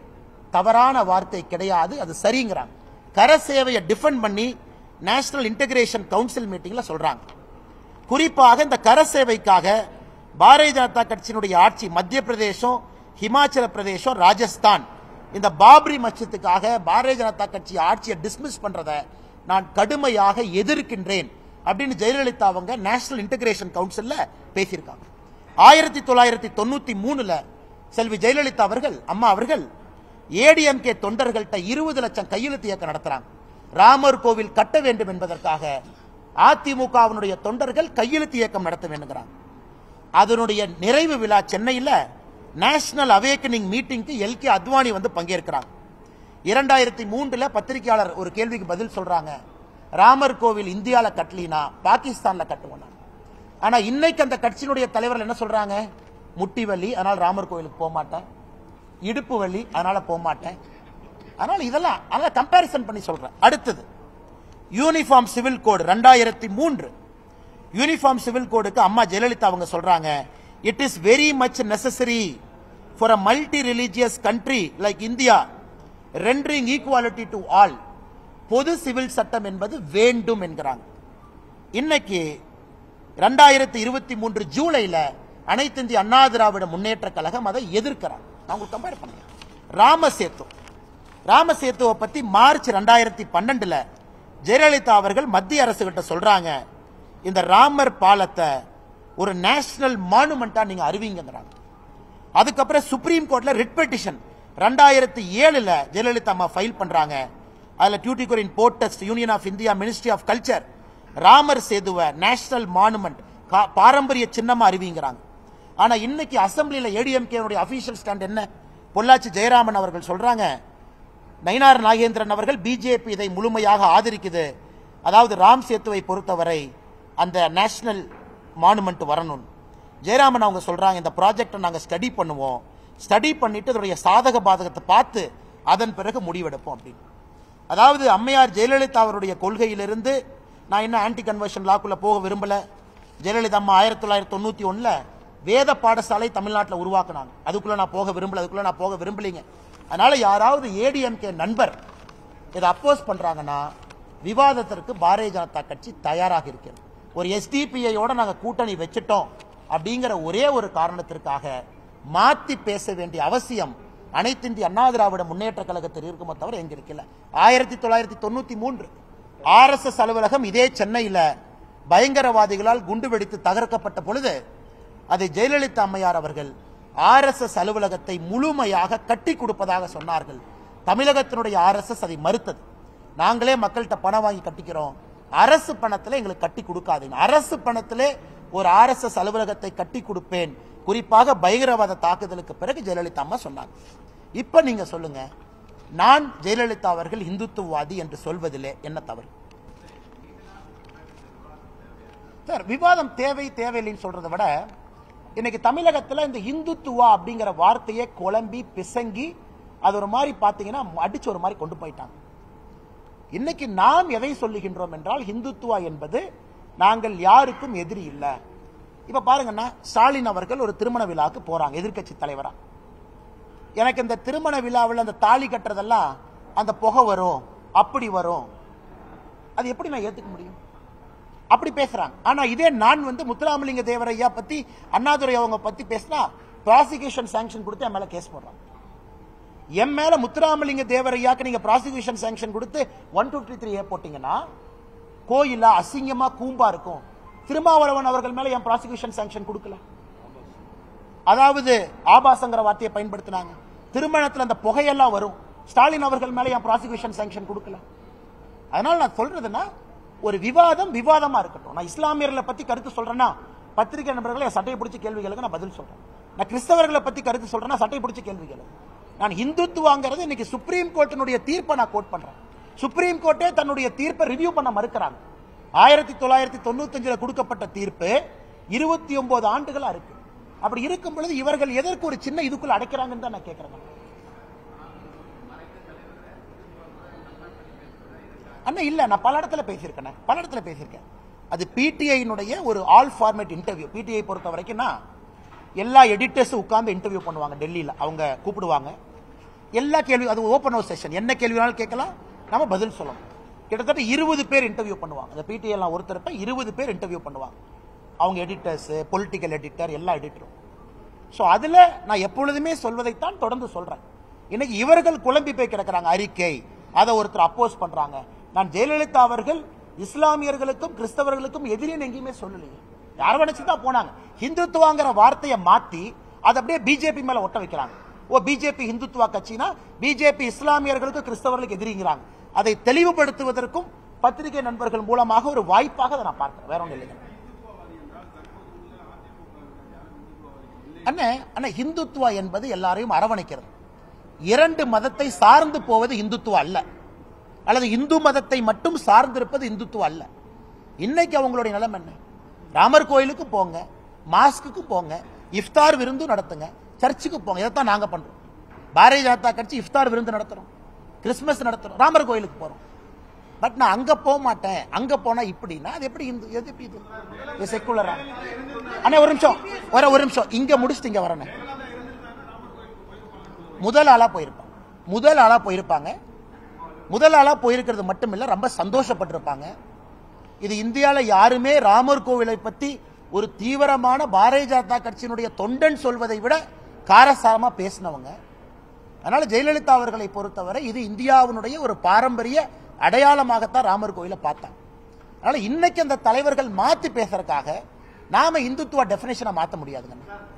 தவறான வார்த்தை கிடையாது அது சரிங்கிறாங்க கர சேவையை டிஃபெண்ட் பண்ணி நேஷனல் இன்டகிரேஷன் கவுன்சில் மீட்டிங்ல சொல்றாங்க குறிப்பாக இந்த கர சேவைக்காக பாரதிய ஜனதா கட்சியினுடைய ஆட்சி மத்திய பிரதேசம் ஹிமாச்சல பிரதேசம் ராஜஸ்தான் இந்த பாப்ரி மஸ்ஜித்துக்காக பாரதிய ஜனதா கட்சி ஆட்சியை டிஸ்மிஸ் பண்றத நான் கடுமையாக எதிர்க்கின்றேன் அப்படின்னு ஜெயலலிதா அவங்க நேஷனல் இன்டகிரேஷன் கவுன்சில்ல பேசியிருக்காங்க ஆயிரத்தி தொள்ளாயிரத்தி தொண்ணூத்தி மூணுல செல்வி ஜெயலலிதா அவர்கள் அம்மா அவர்கள் ஏடிஎம்கே தொண்டர்கள்ட்ட இருபது லட்சம் கையெழுத்து இயக்கம் நடத்துறாங்க ராமர் கோவில் கட்ட வேண்டும் என்பதற்காக அதிமுகவினுடைய தொண்டர்கள் கையெழுத்து இயக்கம் நடத்த வேண்டுங்கிறாங்க அதனுடைய நிறைவு விழா சென்னையில் நேஷனல் அவேக்கனிங் மீட்டிங்க்கு எல் கே அத்வானி வந்து பங்கேற்கிறாங்க இரண்டாயிரத்தி மூன்றுல பத்திரிகையாளர் ஒரு கேள்விக்கு பதில் சொல்றாங்க ராமர் கோவில் இந்தியால கட்டலினா பாகிஸ்தான்ல கட்டுவோம் ஆனா இன்னைக்கு அந்த கட்சியினுடைய தலைவர்கள் என்ன சொல்றாங்க முட்டி வலி அதனால ராமர் கோவிலுக்கு போக மாட்டேன் இடுப்பு வலி அதனால போக மாட்டேன் அதனால இதெல்லாம் அதனால கம்பேரிசன் பண்ணி சொல்றேன் அடுத்தது யூனிஃபார்ம் சிவில் கோடு ரெண்டாயிரத்தி மூன்று யூனிஃபார்ம் சிவில் கோடுக்கு அம்மா ஜெயலலிதா அவங்க சொல்றாங்க it is very much necessary for a multi religious country like India rendering equality to all பொது சிவில் சட்டம் என்பது வேண்டும் என்கிறாங்க இன்னைக்கு ரெண்டாயிரத்தி இருபத்தி மூன்று ஜூலைல அனைத்து இந்திய அண்ணா திராவிட முன்னேற்ற கழகம் அதை எதிர்க்கிறாங்க நான் உங்களுக்கு கம்பேர் பண்ணுங்க ராமசேத்து ராமசேத்துவை பத்தி மார்ச் ரெண்டாயிரத்தி பன்னெண்டுல ஜெயலலிதா அவர்கள் மத்திய அரசு கிட்ட சொல்றாங்க இந்த ராமர் பாலத்தை ஒரு நேஷனல் மானுமெண்டா நீங்க அறிவிங்கிறாங்க அதுக்கப்புறம் சுப்ரீம் கோர்ட்ல ரிட் பெட்டிஷன் ரெண்டாயிரத்தி ஏழுல ஜெயலலிதா அம்மா ஃபைல் பண்றாங்க அதுல Tuticorin port trust union of India ministry of culture Ramar சேதுவ நேஷனல் மானுமெண்ட் பாரம்பரிய சின்னமா அறிவிங்கிறாங்க ஆனா இன்னைக்கு அசம்பிளில ஏடிஎம்கே அபிஷியல் ஸ்டாண்ட் என்ன பொள்ளாச்சி ஜெயராமன் அவர்கள் சொல்றாங்க நயினார் நாகேந்திரன் அவர்கள் பிஜேபி இதை முழுமையாக ஆதரிக்குது அதாவது ராம் சேத்துவை பொறுத்தவரை அந்த நேஷனல் மானுமெண்ட் வரணும் ஜெயராமன் அவங்க சொல்றாங்க இந்த ப்ராஜெக்டை நாங்க ஸ்டடி பண்ணுவோம் ஸ்டடி பண்ணிட்டு அதனுடைய சாதக பாதகத்தை பார்த்து அதன் பிறகு முடிவெடுப்போம் அப்படின்னு அதாவது அம்மையார் ஜெயலலிதா அவருடைய கொள்கையிலிருந்து நான் என்ன ஆன்டி கன்வர்ஷன் லாக்குள்ள போக விரும்பல ஜெயலலிதா அம்மா ஆயிரத்தி தொள்ளாயிரத்தி தொண்ணூத்தி ஒண்ணுல வேத பாடசாலை தமிழ்நாட்டில் உருவாக்குனாங்க அதுக்குள்ள நான் போக விரும்பல அதுக்குள்ள நான் போக விரும்பலீங்க அதனால யாராவது ஏடிஎம்கே நண்பர் இதை அப்போஸ் பண்றாங்கன்னா விவாதத்திற்கு பாரதிய ஜனதா கட்சி தயாராக இருக்கிறது ஒரு எஸ்டிபிஐயோட நாங்க கூட்டணி வச்சுட்டோம் அப்படிங்கிற ஒரே ஒரு காரணத்திற்காக மாத்தி பேச வேண்டிய அவசியம் அனைத்து இந்திய அண்ணா திராவிட முன்னேற்ற கழகத்தில் இருக்குமோ தவிர எங்க இருக்கல ஆயிரத்தி தொள்ளாயிரத்தி தொண்ணூத்தி மூன்று ஆர் எஸ் எஸ் அலுவலகம் இதே சென்னையில பயங்கரவாதிகளால் குண்டு வெடித்து தகர்க்கப்பட்ட பொழுது அதை ஜெயலலிதா அம்மையார் அவர்கள் ஆர் எஸ் எஸ் அலுவலகத்தை முழுமையாக கட்டி கொடுப்பதாக சொன்னார்கள் தமிழகத்தினுடைய ஆர் எஸ் எஸ் அதை மறுத்தது நாங்களே மக்கள்கிட்ட பணம் வாங்கி கட்டிக்கிறோம் அரசு பணத்துல எங்களுக்கு கட்டி கொடுக்காதீங்க அரசு பணத்திலே ஒரு ஆர் எஸ் எஸ் அலுவலகத்தை கட்டி கொடுப்பேன் குறிப்பாக பயங்கரவாத தாக்குதலுக்கு பிறகு ஜெயலலிதா அம்மா சொன்னாங்க இப்ப நீங்க சொல்லுங்க நான் ஜெயலலிதா அவர்கள் இந்துத்துவவாதி என்று சொல்வதிலே என்ன தவறு சார் விவாதம் தேவை தேவையில்லைன்னு சொல்றதை விட இன்னைக்கு தமிழகத்துல இந்த இந்துத்துவா அப்படிங்கிற வார்த்தையை குழம்பி பிசங்கி அது ஒரு மாதிரி பாத்தீங்கன்னா அடிச்சு ஒரு மாதிரி கொண்டு போயிட்டாங்க இன்னைக்கு நாம் எதை சொல்லுகின்றோம் என்றால் இந்துத்துவா என்பது நாங்கள் யாருக்கும் எதிரி இல்ல இப்ப பாருங்கன்னா ஸ்டாலின் அவர்கள் ஒரு திருமண விழாவுக்கு போறாங்க எதிர்க்கட்சி தலைவரா எனக்கு இந்த திருமண விழாவில் அந்த தாலி கட்டுறதெல்லாம் அந்த புகை வரும் அப்படி வரும் அது எப்படி நான் ஏத்துக்க முடியும் அப்படி பேசுறாங்க ஆனா இதே நான் வந்து முத்துராமலிங்க தேவர் ஐயா பத்தி அண்ணாதுரை அவங்க பத்தி பேசினா ப்ராசிக்யூஷன் சாங்ஷன் கொடுத்து என் மேல கேஸ் போடுறாங்க என் மேல முத்துராமலிங்க தேவர் ஐயாக்கு நீங்க ப்ராசிக்யூஷன் சாங்ஷன் கொடுத்து ஒன் டூ த்ரீ ஏ போட்டீங்கன்னா கோயில அசிங்கமா கூம்பா இருக்கும் திருமாவளவன் அவர்கள் மேல என் ப்ராசிக்யூஷன் சாங்ஷன் கொடுக்கல அதாவது ஆபாசங்கிற வார்த்தையை பயன்படுத்தினாங்க திருமணத்துல அந்த புகையெல்லாம் வரும் ஸ்டாலின் அவர்கள் மேல என் ப்ராசிக்யூஷன் சாங்ஷன் கொடுக்கல அதனால நான் சொல்றதுன்னா ஒரு விவாதம் விவாதமா இருக்கட்டும் நான் இஸ்லாமியர்களை பத்தி கருத்து சொல்றேன்னா பத்திரிகை நண்பர்களை என் சட்டையை பிடிச்ச கேள்விகளுக்கு நான் பதில் சொல்றேன் நான் கிறிஸ்தவர்களை பத்தி கருத்து சொல்றேன்னா சட்டையை பிடிச்ச கேள்விகள் நான் இந்துத்துவாங்கிறது இன்னைக்கு சுப்ரீம் கோர்ட்டினுடைய தீர்ப்பை நான் கோட் பண்றேன் சுப்ரீம் கோர்ட்டே தன்னுடைய தீர்ப்பை ரிவ்யூ பண்ண மறுக்கிறாங்க ஆயிரத்தி தொள்ளாயிரத்தி தொண்ணூத்தஞ்சுல கொடுக்கப்பட்ட தீர்ப்பு இருபத்தி ஒன்பது ஆண்டுகளா இருக்கு அப்படி இருக்கும் பொழுது இவர்கள் எதற்கு ஒரு சின்ன இதுக்குள்ள அடைக்கிறாங்கன்னு தான் நான் கேட்கிறேன் அண்ணா இல்ல நான் பல இடத்துல பேசியிருக்கேன் பல இடத்துல பேசியிருக்கேன் அது பிடிஐனுடைய ஒரு ஆல் ஃபார்மேட் இன்டர்வியூ பிடிஐ பொறுத்த வரைக்கும்னா எல்லா எடிட்டர்ஸும் உட்கார்ந்து இன்டர்வியூ பண்ணுவாங்க டெல்லியில் அவங்க கூப்பிடுவாங்க எல்லா கேள்வி அது ஓப்பன் ஹவுஸ் செஷன் என்ன கேள்வி வேணாலும் கேட்கலாம் நம்ம பதில் சொல்லணும் கிட்டத்தட்ட இருபது பேர் இன்டர்வியூ பண்ணுவாங்க அந்த பிடிஐ எல்லாம் ஒருத்தரப்ப இருபது பேர் இன்டர்வியூ பண்ணுவாங்க அவங்க எடிட்டர்ஸ் பொலிட்டிக்கல் எடிட்டர் எல்லா எடிட்டரும் ஸோ அதுல நான் எப்பொழுதுமே சொல்வதைத்தான் தொடர்ந்து சொல்றேன் இன்னைக்கு இவர்கள் குழம்பி போய் கிடக்குறாங்க அறிக்கை அதை ஒருத்தர் அப்போஸ் பண்றாங்க நான் ஜெயலலிதா அவர்கள் இஸ்லாமியர்களுக்கும் கிறிஸ்தவர்களுக்கும் எதிரின்னு எங்கேயுமே சொல்லலையே யார் நினைச்சு தான் போனாங்க ஹிந்துத்துவாங்கிற வார்த்தையை மாத்தி அதை அப்படியே பிஜேபி மேல ஒட்ட வைக்கிறாங்க ஓ பிஜேபி ஹிந்துத்துவா கட்சினா பிஜேபி இஸ்லாமியர்களுக்கு கிறிஸ்தவர்களுக்கு எதிரிங்கிறாங்க அதை தெளிவுபடுத்துவதற்கும் பத்திரிகை நண்பர்கள் மூலமாக ஒரு வாய்ப்பாக அதை நான் பார்க்கிறேன் வேற ஒன்றும் இல்லைங்க அண்ணே அண்ணா இந்துத்துவா என்பது எல்லாரையும் அரவணைக்கிறது இரண்டு மதத்தை சார்ந்து போவது இந்துத்துவா அல்ல அல்லது இந்து மதத்தை மட்டும் சார்ந்திருப்பது இந்துத்துவா அல்ல இன்னைக்கு அவங்களுடைய நிலைமை என்ன ராமர் கோயிலுக்கு போங்க மாஸ்க்கு போங்க இஃப்தார் விருந்து நடத்துங்க சர்ச்சுக்கு போங்க இதைத்தான் நாங்க பண்றோம் பாரதிய ஜனதா கட்சி இஃப்தார் விருந்து நடத்துறோம் கிறிஸ்துமஸ் நடத்துறோம் ராமர் கோயிலுக்கு போறோம் பட் நான் அங்க போக மாட்டேன் அங்க போனா இப்படின்னா அது எப்படி இந்து எது எப்படி இது இது செக்குலரா அண்ணே ஒரு நிமிஷம் வர ஒரு நிமிஷம் இங்க முடிச்சுட்டு இங்க வரேன் முதல் ஆளா போயிருப்பாங்க முதல் ஆளா போயிருப்பாங்க முதல் ஆளா போயிருக்கிறது மட்டும் இல்ல ரொம்ப சந்தோஷப்பட்டிருப்பாங்க இது இந்தியால யாருமே ராமர் கோவிலை பத்தி ஒரு தீவிரமான பாரதிய ஜனதா கட்சியினுடைய தொண்டன் சொல்வதை விட காரசாரமா பேசினவங்க அதனால ஜெயலலிதா அவர்களை பொறுத்தவரை இது இந்தியாவினுடைய ஒரு பாரம்பரிய அடையாளமாகத்தான் ராமர் கோயிலை பார்த்தாங்க அதனால இன்னைக்கு அந்த தலைவர்கள் மாத்தி பேசுறதுக்காக நாம இந்துத்துவ டெபினேஷனை மாத்த முடியாதுங்க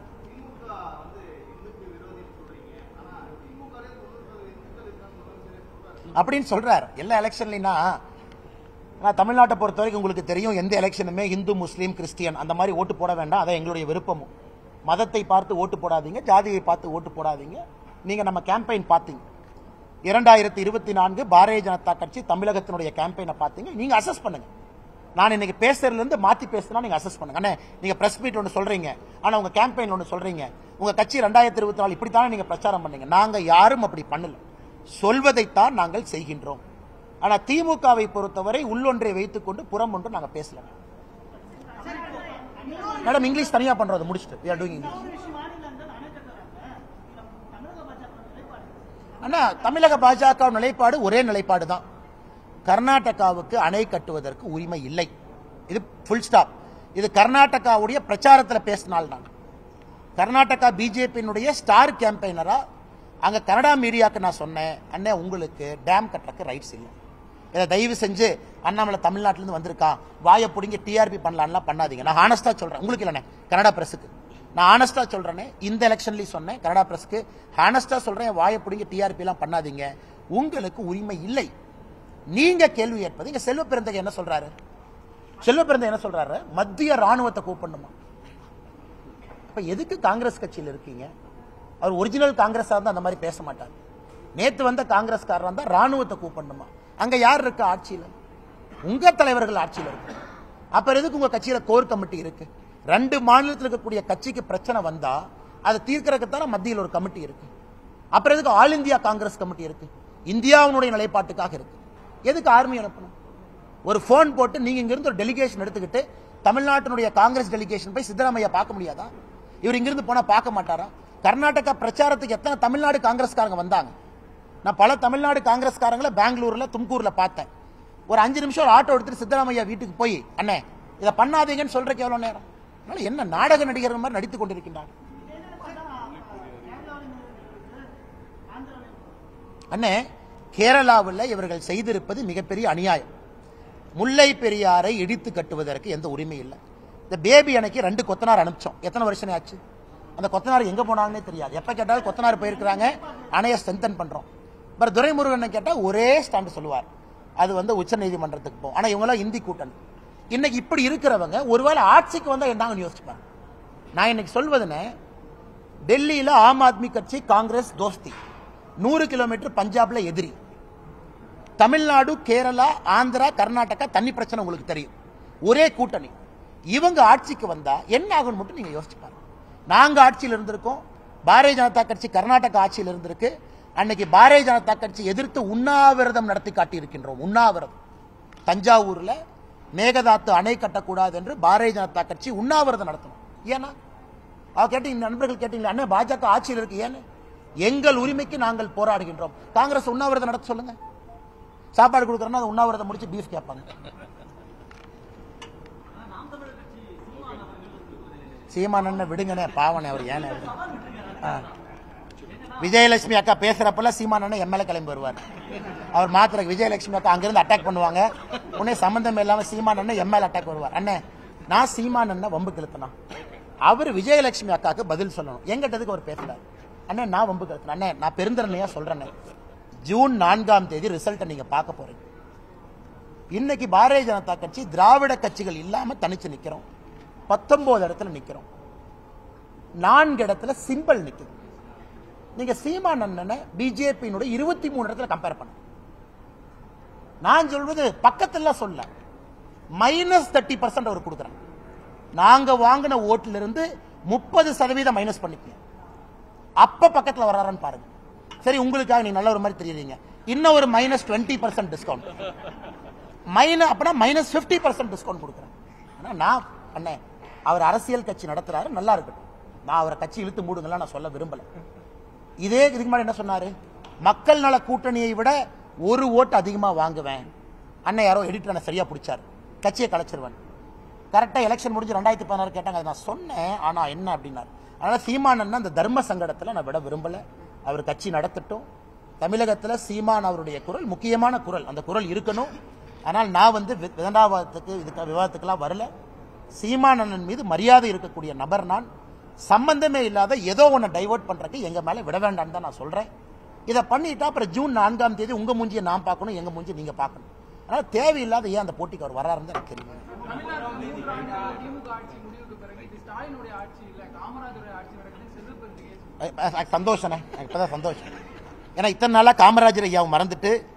அப்படின்னு சொல்றாரு எல்லா எலெக்ஷன்லனா நான் தமிழ்நாட்டை பொறுத்த வரைக்கும் உங்களுக்கு தெரியும் எந்த எலெக்ஷனுமே இந்து முஸ்லீம் கிறிஸ்டியன் அந்த மாதிரி ஓட்டு போட வேண்டாம் அதான் எங்களுடைய விருப்பமும் மதத்தை பார்த்து ஓட்டு போடாதீங்க ஜாதியை பார்த்து ஓட்டு போடாதீங்க நீங்க நம்ம கேம்பெயின் பார்த்தீங்க இரண்டாயிரத்தி இருபத்தி நான்கு பாரதிய ஜனதா கட்சி தமிழகத்தினுடைய கேம்பெயினை பார்த்தீங்க நீங்க அசஸ் பண்ணுங்க நான் இன்னைக்கு பேசுறதுல இருந்து மாத்தி பேசுனா நீங்க அசஸ் பண்ணுங்க அண்ணே நீங்க பிரஸ் மீட் ஒன்று சொல்றீங்க ஆனா உங்க கேம்பெயின் ஒன்று சொல்றீங்க உங்க கட்சி ரெண்டாயிரத்தி இருபத்தி நாலு இப்படித்தானே நீங்க பிரச்சாரம் பண்ணீங்க நாங்க யாரும் அப்படி பண்ணல சொல்வதைத்தான் நாங்கள் செய்கின்றோம் ஆனா திமுகவை பொறுத்தவரை உள்ளொன்றை வைத்துக்கொண்டு புறம் ஒன்று நாங்க பேசல மேடம் இங்கிலீஷ் தனியா பண்றோம் முடிச்சுட்டு we are doing English. அண்ணா தமிழக பாஜக நிலைப்பாடு ஒரே நிலைப்பாடு தான் கர்நாடகாவுக்கு அணை கட்டுவதற்கு உரிமை இல்லை இது ஃபுல் ஸ்டாப் இது கர்நாடகாவுடைய பிரச்சாரத்தில் பேசினால் நான் கர்நாடகா பிஜேபியினுடைய ஸ்டார் கேம்பெயினரா அங்க கனடா மீடியாக்கு நான் சொன்னேன் அண்ணே உங்களுக்கு டேம் கட்டுறதுக்கு ரைட்ஸ் இல்லை இதை தயவு செஞ்சு அண்ணாமலை தமிழ்நாட்டிலேருந்து வந்திருக்கான் வாயை பிடிங்க டிஆர்பி பண்ணலாம்லாம் பண்ணாதீங்க நான் ஹானஸ்டா சொல்றேன் உங்களுக்கு இல்லைண்ணே கனடா பிரஸுக்கு நான் ஹானஸ்டா சொல்றேனே இந்த எலெக்ஷன்லயும் சொன்னேன் கனடா பிரஸ்க்கு ஹானஸ்டா சொல்றேன் வாயை பிடிங்க டிஆர்பி எல்லாம் பண்ணாதீங்க உங்களுக்கு உரிமை இல்லை நீங்க கேள்வி கேட்பது இங்க செல்வ பிறந்தகை என்ன சொல்றாரு செல்வ பிறந்த என்ன சொல்றாரு மத்திய ராணுவத்தை கூப்பிடணுமா அப்ப எதுக்கு காங்கிரஸ் கட்சியில் இருக்கீங்க அவர் ஒரிஜினல் காங்கிரஸா இருந்தா அந்த மாதிரி பேச மாட்டார் நேத்து வந்த காங்கிரஸ்காரர் இருந்தா ராணுவத்தை கூப்பிடணுமா அங்க யார் இருக்கா ஆட்சியில உங்க தலைவர்கள் ஆட்சியில இருக்கு அப்புறம் எதுக்கு உங்க கட்சியில கோர் கமிட்டி இருக்கு ரெண்டு மாநிலத்தில் இருக்கக்கூடிய கட்சிக்கு பிரச்சனை வந்தா அதை தீர்க்கறதுக்கு தானே மத்தியில் ஒரு கமிட்டி இருக்கு அப்புறம் எதுக்கு ஆல் இந்தியா காங்கிரஸ் கமிட்டி இருக்கு இந்தியாவுடைய நிலைப்பாட்டுக்காக இருக்கு எதுக்கு ஆர்மி அனுப்பணும் ஒரு போன் போட்டு நீங்க இங்கிருந்து ஒரு டெலிகேஷன் எடுத்துக்கிட்டு தமிழ்நாட்டினுடைய காங்கிரஸ் டெலிகேஷன் போய் சித்தராமையா பார்க்க முடியாதா இவர் இங்கிருந்து போனா பார்க்க மாட்டாரா கர்நாடகா பிரச்சாரத்துக்கு எத்தனை தமிழ்நாடு காங்கிரஸ்காரங்க வந்தாங்க நான் பல தமிழ்நாடு காங்கிரஸ்காரங்களை பெங்களூர்ல தும்கூர்ல பார்த்தேன் ஒரு அஞ்சு நிமிஷம் ஒரு ஆட்டோ எடுத்துட்டு சித்தராமையா வீட்டுக்கு போய் அண்ணே இதை பண்ணாதீங்கன்னு சொல்றதுக்கு எவ்வளவு நேரம் அதனால என்ன நாடக நடிகர் மாதிரி நடித்துக் கொண்டிருக்கின்றார் அண்ணே கேரளாவில் இவர்கள் செய்திருப்பது மிகப்பெரிய அநியாயம் முல்லை பெரியாரை இடித்து கட்டுவதற்கு எந்த உரிமை இல்லை இந்த பேபி அணைக்கு ரெண்டு கொத்தனார் அனுப்பிச்சோம் எத்தனை வருஷம் ஆச்சு அந்த கொத்தனார் எங்க போனாங்கன்னே தெரியாது எப்ப கேட்டாலும் கொத்தனார் போயிருக்கிறாங்க அணையை ஸ்ட்ரென்தன் பண்றோம் அப்புறம் துரைமுருகன் கேட்டா ஒரே ஸ்டாண்ட் சொல்லுவார் அது வந்து உச்ச நீதிமன்றத்துக்கு போகும் ஆனா இவங்கெல்லாம் இந்தி கூட்டணி இன்னைக்கு இப்படி இருக்கிறவங்க ஒருவேளை ஆட்சிக்கு வந்தா என்னங்கன்னு யோசிச்சுப்பாங்க நான் இன்னைக்கு சொல்வதுன்னு டெல்லியில ஆம் ஆத்மி கட்சி காங்கிரஸ் தோஸ்தி நூறு கிலோமீட்டர் பஞ்சாப்ல எதிரி தமிழ்நாடு கேரளா ஆந்திரா கர்நாடகா தண்ணி பிரச்சனை உங்களுக்கு தெரியும் ஒரே கூட்டணி இவங்க ஆட்சிக்கு வந்தா என்ன ஆகும் மட்டும் நீங்க யோசிச்சு பாருங்க நாங்க ஆட்சியில் இருந்திருக்கோம் பாரதிய ஜனதா கட்சி கர்நாடகா ஆட்சியில் இருந்திருக்கு அன்னைக்கு பாரதிய ஜனதா கட்சி எதிர்த்து உண்ணாவிரதம் நடத்தி காட்டி இருக்கின்றோம் உண்ணாவிரதம் தஞ்சாவூர்ல மேகதாத்து அணை கட்டக்கூடாது என்று பாரதிய ஜனதா கட்சி உண்ணாவிரதம் நடத்தணும் ஏன்னா அவ கேட்டீங்க நண்பர்கள் கேட்டீங்களா அண்ணே பாஜக ஆட்சியில் இருக்கு ஏன்னு எங்கள் உரிமைக்கு நாங்கள் போராடுகின்றோம் காங்கிரஸ் உண்ணாவிரதம் நடத்த சொல்லுங்க சாப்பாடு கொடுக்குறோன்னா அது உண்ணாவிரதம் முடிச்சு பீஃப் கேட்பாங்க சீமானண்ண விடுங்கண்ணே பாவனே அவர் ஏன்னு விஜயலட்சுமி அக்கா பேசுறப்பெல்லாம் சீமானண்ண எம்எல்ஏ கிளம்பி வருவார் அவர் மாத்திர விஜயலட்சுமி அக்கா அங்கிருந்து அட்டாக் பண்ணுவாங்க உடனே சம்பந்தம் இல்லாம சீமானண்ண எம்எல்ஏ அட்டாக் வருவார் அண்ணே நான் சீமானண்ண வம்பு கிழத்தினா அவர் விஜயலட்சுமி அக்காக்கு பதில் சொல்லணும் எங்கிட்டதுக்கு அவர் பேசுறாரு அண்ணே நான் வம்பு கிழத்தின அண்ணே நான் பெருந்தரணையா சொல்றேன் ஜூன் நான்காம் தேதி ரிசல்ட்டை நீங்க பார்க்க போறீங்க இன்னைக்கு பாரதிய ஜனதா கட்சி திராவிட கட்சிகள் இல்லாம தனிச்சு நிக்கிறோம் பத்தொன்பது இடத்துல நிக்கிறோம் நான்கு இடத்துல சிம்பிள் நிக்குது நீங்க சீமான் அண்ணனை பிஜேபியினுடைய இருபத்தி மூணு இடத்துல கம்பேர் பண்ண நான் சொல்வது பக்கத்துல சொல்ல மைனஸ் தேர்ட்டி பர்சன்ட் அவர் கொடுக்குறேன் நாங்க வாங்கின ஓட்டுல இருந்து முப்பது சதவீதம் மைனஸ் பண்ணிக்கங்க அப்ப பக்கத்துல வர்றாருன்னு பாருங்க சரி உங்களுக்காக நீங்க நல்ல ஒரு மாதிரி தெரியுறீங்க இன்னும் ஒரு minus twenty percent discount minus அப்படின்னா மைனஸ் பிப்டி பர்சன்ட் டிஸ்கவுண்ட் கொடுக்குறேன் ஆனா நான் அண்ணே அவர் அரசியல் கட்சி நடத்துறாரு நல்லா இருக்கட்டும் நான் அவரை கட்சி இழுத்து மூடுங்கலாம் நான் சொல்ல விரும்பல இதே இதுக்கு முன்னாடி என்ன சொன்னாரு மக்கள் நல கூட்டணியை விட ஒரு ஓட்டு அதிகமா வாங்குவேன் அண்ணன் யாரோ எடிட்டர் சரியா பிடிச்சாரு கட்சியை கலைச்சிருவேன் கரெக்டா எலெக்ஷன் முடிஞ்சு ரெண்டாயிரத்தி பதினாறு கேட்டாங்க அதை நான் சொன்னேன் ஆனா என்ன அப்படின்னாரு அதனால சீமான் அந்த தர்ம சங்கடத்துல நான் விட விரும்பல அவர் கட்சி நடத்தட்டும் தமிழகத்துல சீமான் அவருடைய குரல் முக்கியமான குரல் அந்த குரல் இருக்கணும் ஆனால் நான் வந்து வி- விதண்டாவாதத்துக்கு இதுக்கு விவாதத்துக்கெல்லாம் வரல சீமானண்ணன் மீது மரியாதை இருக்கக்கூடிய நபர் நான் சம்பந்தமே இல்லாத ஏதோ ஒன்று டைவர்ட் பண்றதுக்கு எங்க மேல விட வேண்டாம்னு தான் நான் சொல்றேன் இதை பண்ணிட்டா அப்புறம் ஜூன் நான்காம் தேதி உங்க மூஞ்சியை நான் பார்க்கணும் எங்க மூஞ்சி நீங்க பார்க்கணும் அதனால தேவையில்லாத ஏன் அந்த போட்டிக்கு அவர் வராருன்னு தான் எனக்கு தெரியும் தமிழ்நாடு மூன்றாண்டு திமுக ஆட்சி முடிவுக்கு பிறகு இது ஸ்டாலினுடைய ஆட்சி இல்ல காமராஜருடைய ஆட்சி நடக்குது செல்வ பெருந்திகை எனக்கு சந்தோஷண்ணே எனக்கு இப்பதான் சந்தோஷம் ஏன்னா இத்தனை நாளா காமராஜர் ஐயாவை மறந்துட்டு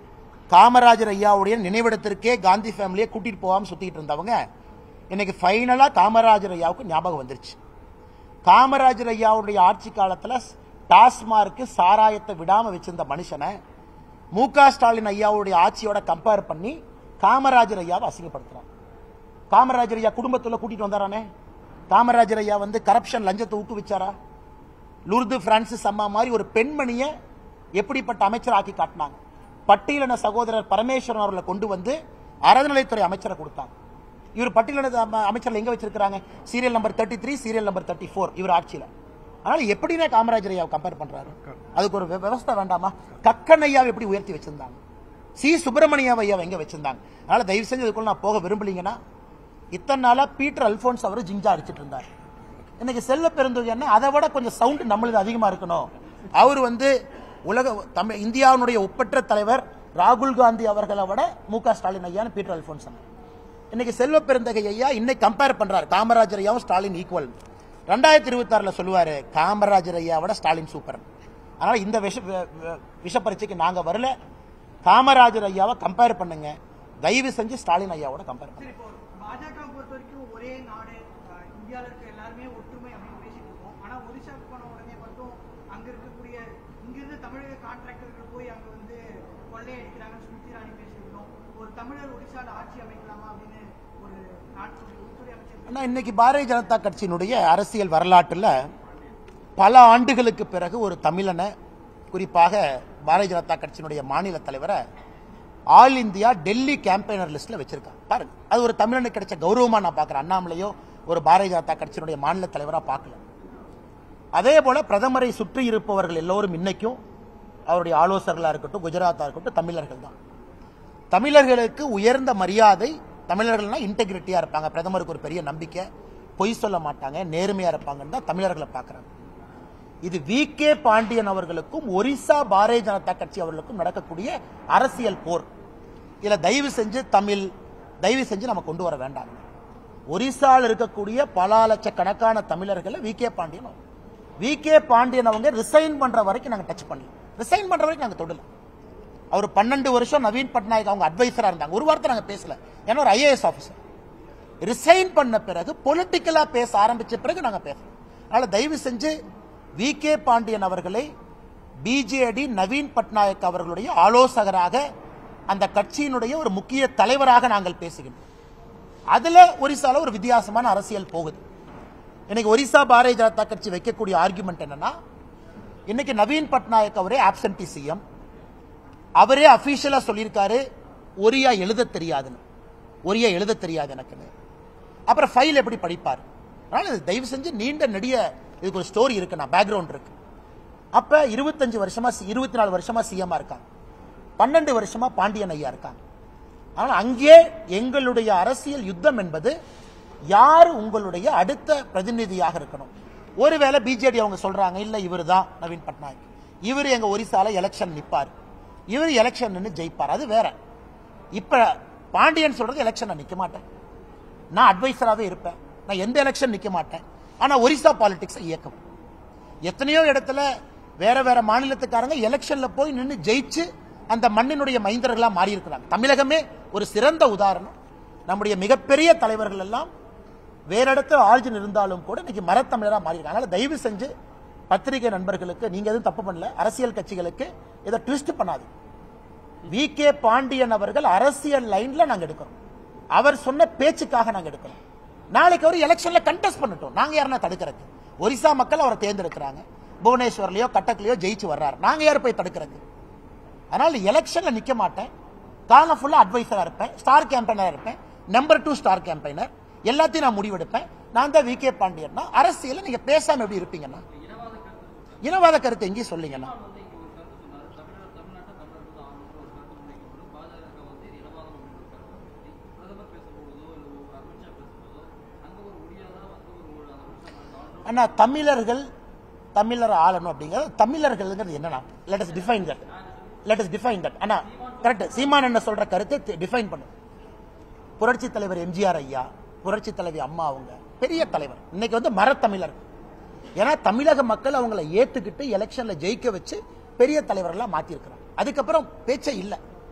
காமராஜர் ஐயாவுடைய நினைவிடத்திற்கே காந்தி ஃபேமிலியை கூட்டிட்டு போகாம சுத்திட்டு இருந்தவங்க இன்னைக்கு ஃபைனலா காமராஜர் ஐயாவுக்கு ஞாபகம் வந்துருச்சு காமராஜர் ஐயாவுடைய ஆட்சி காலத்துல டாஸ்மார்க்கு சாராயத்தை விடாம வச்சிருந்த மனுஷனை மு க ஸ்டாலின் ஐயாவுடைய ஆட்சியோட கம்பேர் பண்ணி காமராஜர் ஐயாவை அசிங்கப்படுத்துறான் காமராஜர் ஐயா குடும்பத்துல கூட்டிட்டு வந்தாரானே காமராஜர் ஐயா வந்து கரப்ஷன் லஞ்சத்தை ஊக்குவிச்சாரா லுர்து பிரான்சிஸ் அம்மா மாதிரி ஒரு பெண்மணியை எப்படிப்பட்ட அமைச்சர் ஆக்கி காட்டினாங்க பட்டியலின சகோதரர் பரமேஸ்வரன் அவர்களை கொண்டு வந்து அறநிலைத்துறை அமைச்சரை கொடுத்தாங்க இவர் பட்டியலின அம- அமைச்சர்ல எங்க வச்சிருக்காங்க serial number thirty three serial number thirty four இவர் ஆட்சியில அதனால எப்படினே காமராஜர் ஐயாவை கம்பேர் பண்றாரு அதுக்கு ஒரு விவஸ்தை வேண்டாமா கக்கன் ஐயாவை எப்படி உயர்த்தி வச்சிருந்தாங்க சி சுப்பிரமணிய ஐயாவை எங்க வச்சிருந்தாங்க அதனால தயவு செஞ்சு இதுக்குள்ள நான் போக விரும்பலீங்கன்னா இத்தனை நாளா பீட்டர் அல்போன்ஸ் அவர் ஜிஞ்சா அடிச்சிட்டு இருந்தார் இன்னைக்கு செல்ல பெருந்தொகை என்ன அதை விட கொஞ்சம் சவுண்ட் நம்மளுது அதிகமா இருக்கணும் அவர் வந்து உலக தமிழ் இந்தியாவினுடைய ஒப்பற்ற தலைவர் ராகுல் காந்தி அவர்களை விட மு க ஸ்டாலின் ஐயான்னு பீட்டர் அல்போன்ஸ் அண்ணன். இன்னைக்கு செல்வ பெருந்தகை ஐயா இன்னைக்கு கம்பேர் பண்றாரு காமராஜர் ஐயாவும் ஸ்டாலின் ஈக்குவல் ரெண்டாயிரத்தி இருபத்தி ஆறுல சொல்லுவாரு காமராஜர் ஐயா விட ஸ்டாலின் சூப்பர் அதனால இந்த விஷ வி- வி- விஷ பரீட்சைக்கு நாங்க வரல காமராஜர் ஐயாவை கம்பேர் பண்ணுங்க தயவு செஞ்சு ஸ்டாலின் ஐயாவோட கம்பேர் பண்ணுங்க சரி இப்போ பாஜக பொறுத்த வரைக்கும் ஒரே நாடு அஹ், இந்தியால இருக்க எல்லாருமே ஒற்றுமை அப்படின்னு பேசிட்டு இருக்கோம் ஆனா ஒரிசாவுக்கு போன உடனே மட்டும் அங்க இருக்கக்கூடிய இங்கிருந்து தமிழக கான்ட்ராக்டர்கள் போய் அங்க வந்து கொள்ளையடிக்கிறாங்க ஸ்மிருதி இராணி பேசியிருந்தோம் ஒரு தமிழர் ஒரிசால ஆட்சி அமைக்கலாமா அப்படின்னு ஒரு நாட்டுடைய உள்துறை அமைச்சர் ஆனா இன்னைக்கு பாரதிய ஜனதா கட்சியினுடைய அரசியல் வரலாற்றுல பல ஆண்டுகளுக்கு பிறகு ஒரு தமிழனை குறிப்பாக பாரதிய ஜனதா கட்சியினுடைய மாநில தலைவரை ஆல் இந்தியா டெல்லி கேம்பெயினர் லிஸ்ட்ல வச்சிருக்காங்க பாருங்க அது ஒரு தமிழனுக்கு கிடைச்ச கௌரவமா நான் பார்க்கிறேன் அண்ணாமலையோ ஒரு பாரதிய ஜனதா கட்சியினுடைய மாநில தலைவரா பார்க்கல அதே போல பிரதமரை சுற்றி இருப்பவர்கள் எல்லோரும் இன்னைக்கும் அவருடைய ஆலோசகர்களா இருக்கட்டும் குஜராத்தா இருக்கட்டும் தமிழர்கள் தான் தமிழர்களுக்கு உயர்ந்த மரியாதை தமிழர்கள்னா இன்டெகிரிட்டியா இருப்பாங்க பிரதமருக்கு ஒரு பெரிய நம்பிக்கை பொய் சொல்ல மாட்டாங்க நேர்மையா இருப்பாங்கன்னு தான் தமிழர்களை பார்க்கறாங்க இது வி கே பாண்டியன் அவர்களுக்கும் ஒரிசா பாரதிய ஜனதா கட்சி அவர்களுக்கும் நடக்கக்கூடிய அரசியல் போர் இதுல தயவு செஞ்சு தமிழ் தயவு செஞ்சு நம்ம கொண்டு வர வேண்டாம் ஒரிசால இருக்கக்கூடிய பல லட்சக்கணக்கான தமிழர்களை V K Pandian V K Pandian அவங்க ரிசைன் பண்ற வரைக்கும் நாங்க டச் பண்ணல ரிசைன் பண்ற வரைக்கும் நாங்க தொடல அவர் பன்னெண்டு வருஷம் நவீன் பட்நாயக் அவங்க அட்வைசரா இருந்தாங்க ஒரு வார்த்தை நாங்க பேசல ஏன்னா ஒரு ஐஏஎஸ் ஆபீசர் ரிசைன் பண்ண பிறகு பொலிட்டிக்கலா பேச ஆரம்பிச்ச பிறகு நாங்க பேசுறோம் அதனால தயவு செஞ்சு வி கே பாண்டியன் அவர்களை பிஜேடி நவீன் பட்நாயக் அவர்களுடைய ஆலோசகராக அந்த கட்சியினுடைய ஒரு முக்கிய தலைவராக நாங்கள் பேசுகின்றோம் அதுல ஒரிசால ஒரு வித்தியாசமான அரசியல் போகுது இன்னைக்கு ஒரிசா பாரதிய ஜனதா கட்சி வைக்கக்கூடிய ஆர்குமெண்ட் என்னன்னா இன்னைக்கு நவீன் பட்நாயக் அவரே ஆப்சன்டி சிஎம் அவரே அபிஷியலா சொல்லியிருக்காரு ஒரியா எழுத தெரியாதுன்னு ஒரியா எழுத தெரியாது எனக்குன்னு அப்புறம் ஃபைல் எப்படி படிப்பார் அதனால இது தயவு செஞ்சு நீண்ட நெடிய இதுக்கு ஒரு ஸ்டோரி இருக்கு நான் பேக்ரவுண்ட் இருக்கு அப்ப இருபத்தஞ்சு வருஷமா இருபத்தி நாலு வருஷமா சிஎம்மா இருக்காங்க பன்னெண்டு வருஷமா பாண்டியன் ஐயா இருக்காங்க ஆனால் அங்கே எங்களுடைய அரசியல் யுத்தம் என்பது யார் உங்களுடைய அடுத்த பிரதிநிதியாக இருக்கணும் ஒருவேளை பிஜேடி அவங்க சொல்றாங்க இல்ல இவர் தான் நவீன் பட்நாயக் இவர் எங்க ஒரிசால எலெக்ஷன் நிப்பார் இவர் எலெக்ஷன் நின்னு ஜெயிப்பார் அது வேற இப்ப பாண்டியன் சொல்றது எலெக்ஷன் நிக்க மாட்டேன் நான் அட்வைசராகவே இருப்பேன் நான் எந்த எலெக்ஷன் நிக்க மாட்டேன் ஆனா ஒரிசா பாலிடிக்ஸ் இயக்கம் எத்தனையோ இடத்துல வேற வேற மாநிலத்துக்காரங்க எலெக்ஷன்ல போய் நின்று ஜெயிச்சு அந்த மண்ணினுடைய மைந்தர்களா மாறி இருக்கிறாங்க தமிழகமே ஒரு சிறந்த உதாரணம் நம்முடைய மிகப்பெரிய தலைவர்கள் எல்லாம் வேற இடத்துல ஆர்ஜின் இருந்தாலும் கூட இன்னைக்கு மரத்தமிழரா மாறி இருக்காங்க அதனால தயவு செஞ்சு பத்திரிகை நண்பர்களுக்கு நீங்க எதுவும் தப்பு பண்ணல அரசியல் கட்சிகளுக்கு இதை ட்விஸ்ட் பண்ணாது வி கே பாண்டியன் அவர்கள் அரசியல் லைன்ல நாங்க எடுக்கிறோம் அவர் சொன்ன பேச்சுக்காக நாங்க எடுக்கிறோம் நாளைக்கு அவர் எலெக்ஷன்ல கண்டெஸ்ட் பண்ணட்டும் நாங்க யாருன்னா தடுக்கிறது ஒரிசா மக்கள் அவரை தேர்ந்தெடுக்கிறாங்க புவனேஸ்வர்லயோ கட்டக்லயோ ஜெயிச்சு வர்றாரு நாங்க யார் போய் தடுக்கிறது அதனால எலெக்ஷன்ல நிக்க மாட்டேன் காலம் ஃபுல்லா அட்வைசரா இருப்பேன் ஸ்டார் கேம்பெயினரா இருப்பேன் நம்பர் டூ ஸ்டார் கேம்பெயினர் எல்லாத்தையும் நான் முடிவெடுப்பேன் நான் தான் வி கே பாண்டியன்னா அரசியல நீங்க பேசாம எப்படி இருப்பீங்கன்னா இனவாத கருத்து எங்கேயும் சொல்லிங்கண்ணா வந்து இங்க ஒரு கருத்து சொன்னாரு தமிழர் தமிழ்நாட்டை தமிழர்கள் தான் ஆளுநர் ஒரு கருத்து முன்வைக்கப்படும் பாஜக வந்து இனவாதம் அப்படின்னு ஒரு கருத்து பற்றி பிரதமர் பேசும்பொழுதோ இல்லை ஒரு அமித்ஷா பேசும்போதோ அங்க ஒரு ஒடியாதான் வந்து ஒரு அந்த ஒடிசா ஆளுநர் ஆனா தமிழர்கள் தமிழர் ஆளணும் அப்படிங்கிறது தமிழர்கள்ங்கிறது என்னன்னா let us define that let us define that ஆனா கரெக்ட் சீமான் என்ன சொல்ற கருத்தை டிஃபைன் பண்ணு புரட்சி தலைவர் எம்ஜிஆர் ஐயா புரட்சி தலைவி அம்மா அவங்க பெரிய தலைவர் இன்னைக்கு வந்து மரத்தமிழர் ஏன்னா தமிழக மக்கள் அவங்கள ஏத்துக்கிட்டு எலெக்ஷன்ல ஜெயிக்க வச்சு பெரிய தலைவர்களா மாத்திருக்கிறாங்க அதுக்கப்புறம் பேச்சே இல்ல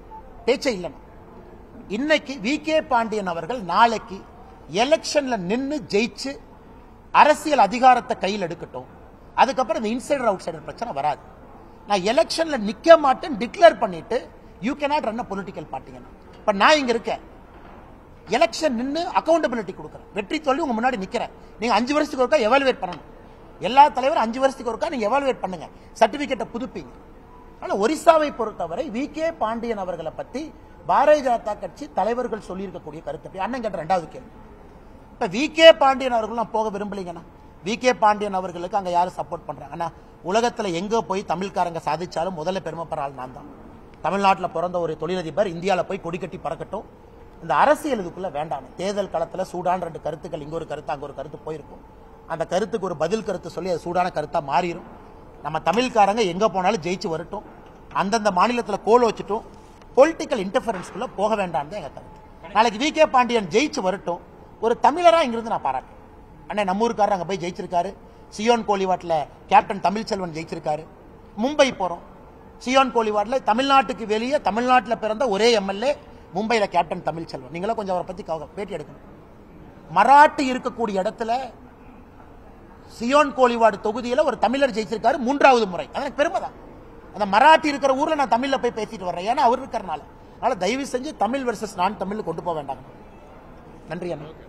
பேச்சே இல்லைன்னு இன்னைக்கு வி கே பாண்டியன் அவர்கள் நாளைக்கு எலெக்ஷன்ல நின்னு ஜெயிச்சு அரசியல் அதிகாரத்தை கையில் எடுக்கட்டும் அதுக்கப்புறம் இந்த இன்சைடர் அவுட் சைடர் பிரச்சனை வராது நான் எலெக்ஷன்ல நிக்க மாட்டேன் டிக்ளேர் பண்ணிட்டு you cannot run a political பார்ட்டிங்க இப்ப நான் இங்க இருக்கேன் எலெக்ஷன் நின்னு அக்கௌண்டபிலிட்டி கொடுக்குறேன் வெற்றி தோல்வி உங்க முன்னாடி நிக்கிறேன் நீங்க அஞ்சு வருஷத்துக்கு ஒருக்கா எவாலுவேட் பண்ணணும் எல்லா தலைவரும் அஞ்சு வருஷத்துக்கு ஒருக்கா நீங்க எவாலுவேட் பண்ணுங்க சர்டிபிகேட்டை புதுப்பிங்க ஆனா ஒரிசாவை பொறுத்தவரை வி கே பாண்டியன் அவர்களை பத்தி பாரதிய ஜனதா கட்சி தலைவர்கள் சொல்லியிருக்கக்கூடிய கருத்து அப்படி அண்ணன் கேட்ட ரெண்டாவது கேள்வி இப்ப வி கே பாண்டியன் அவர்கள் நான் போக விரும்பலீங்கண்ணா வி கே பாண்டியன் அவர்களுக்கு அங்க யாரும் சப்போர்ட் பண்றாங்கன்னா உலகத்துல எங்க போய் தமிழ்காரங்க சாதிச்சாலும் முதல்ல பெருமைப்படுற ஆள் நான் தான் தமிழ்நாட்டுல பிறந்த ஒரு தொழிலதிபர் இந்தியால போய் கொடி கட்டி பறக்கட்டும் இந்த அரசியல் இதுக்குள்ள வேண்டாம் தேர்தல் களத்துல சூடான ரெண்டு கருத்துக்கள் இங்க ஒரு கருத்து அங்க ஒரு கருத்து போயிருக்கும் அந்த கருத்துக்கு ஒரு பதில் கருத்து சொல்லி அது சூடான கருத்தா மாறிடும் நம்ம தமிழ்காரங்க எங்க போனாலும் ஜெயிச்சு வரட்டும் அந்தந்த மாநிலத்துல கோல் வச்சுட்டும் பொலிட்டிக்கல் இன்டர்ஃபரன்ஸ்குள்ள போக வேண்டாம் தான் எங்க கருத்து நாளைக்கு வி கே பாண்டியன் ஜெயிச்சு வரட்டும் ஒரு தமிழரா இங்கிருந்து நான் பாராட்டுறேன் அண்ணன் நம்ம ஊருக்காரர் அங்க போய் ஜெயிச்சிருக்காரு சியோன் கோலிவாட்ல கேப்டன் தமிழ்ச்செல்வன் ஜெயிச்சிருக்காரு மும்பை போறோம் சியோன் கோலிவாட்ல தமிழ்நாட்டுக்கு வெளியே தமிழ்நாட்டுல பிறந்த ஒரே எம்எல்ஏ மும்பைல கேப்டன் தமிழ்ச்செல்வன் நீங்களும் கொஞ்சம் அவரை பத்தி கவ- பேட்டி எடுக்கணும் மராட்டி இருக்கக்கூடிய இடத்துல சியோன் கோலிவாடு தொகுதியில ஒரு தமிழர் ஜெயிச்சிருக்காரு மூன்றாவது முறை அது எனக்கு பெருமை தான் அந்த மராட்டி இருக்கிற ஊர்ல நான் தமிழ்ல போய் பேசிட்டு வர்றேன் ஏன்னா அவர் இருக்கிறனால அதனால தயவு செஞ்சு தமிழ் வெர்சஸ் நான் தமிழ் கொண்டு போக வேண்டாம் நன்றி அண்ணா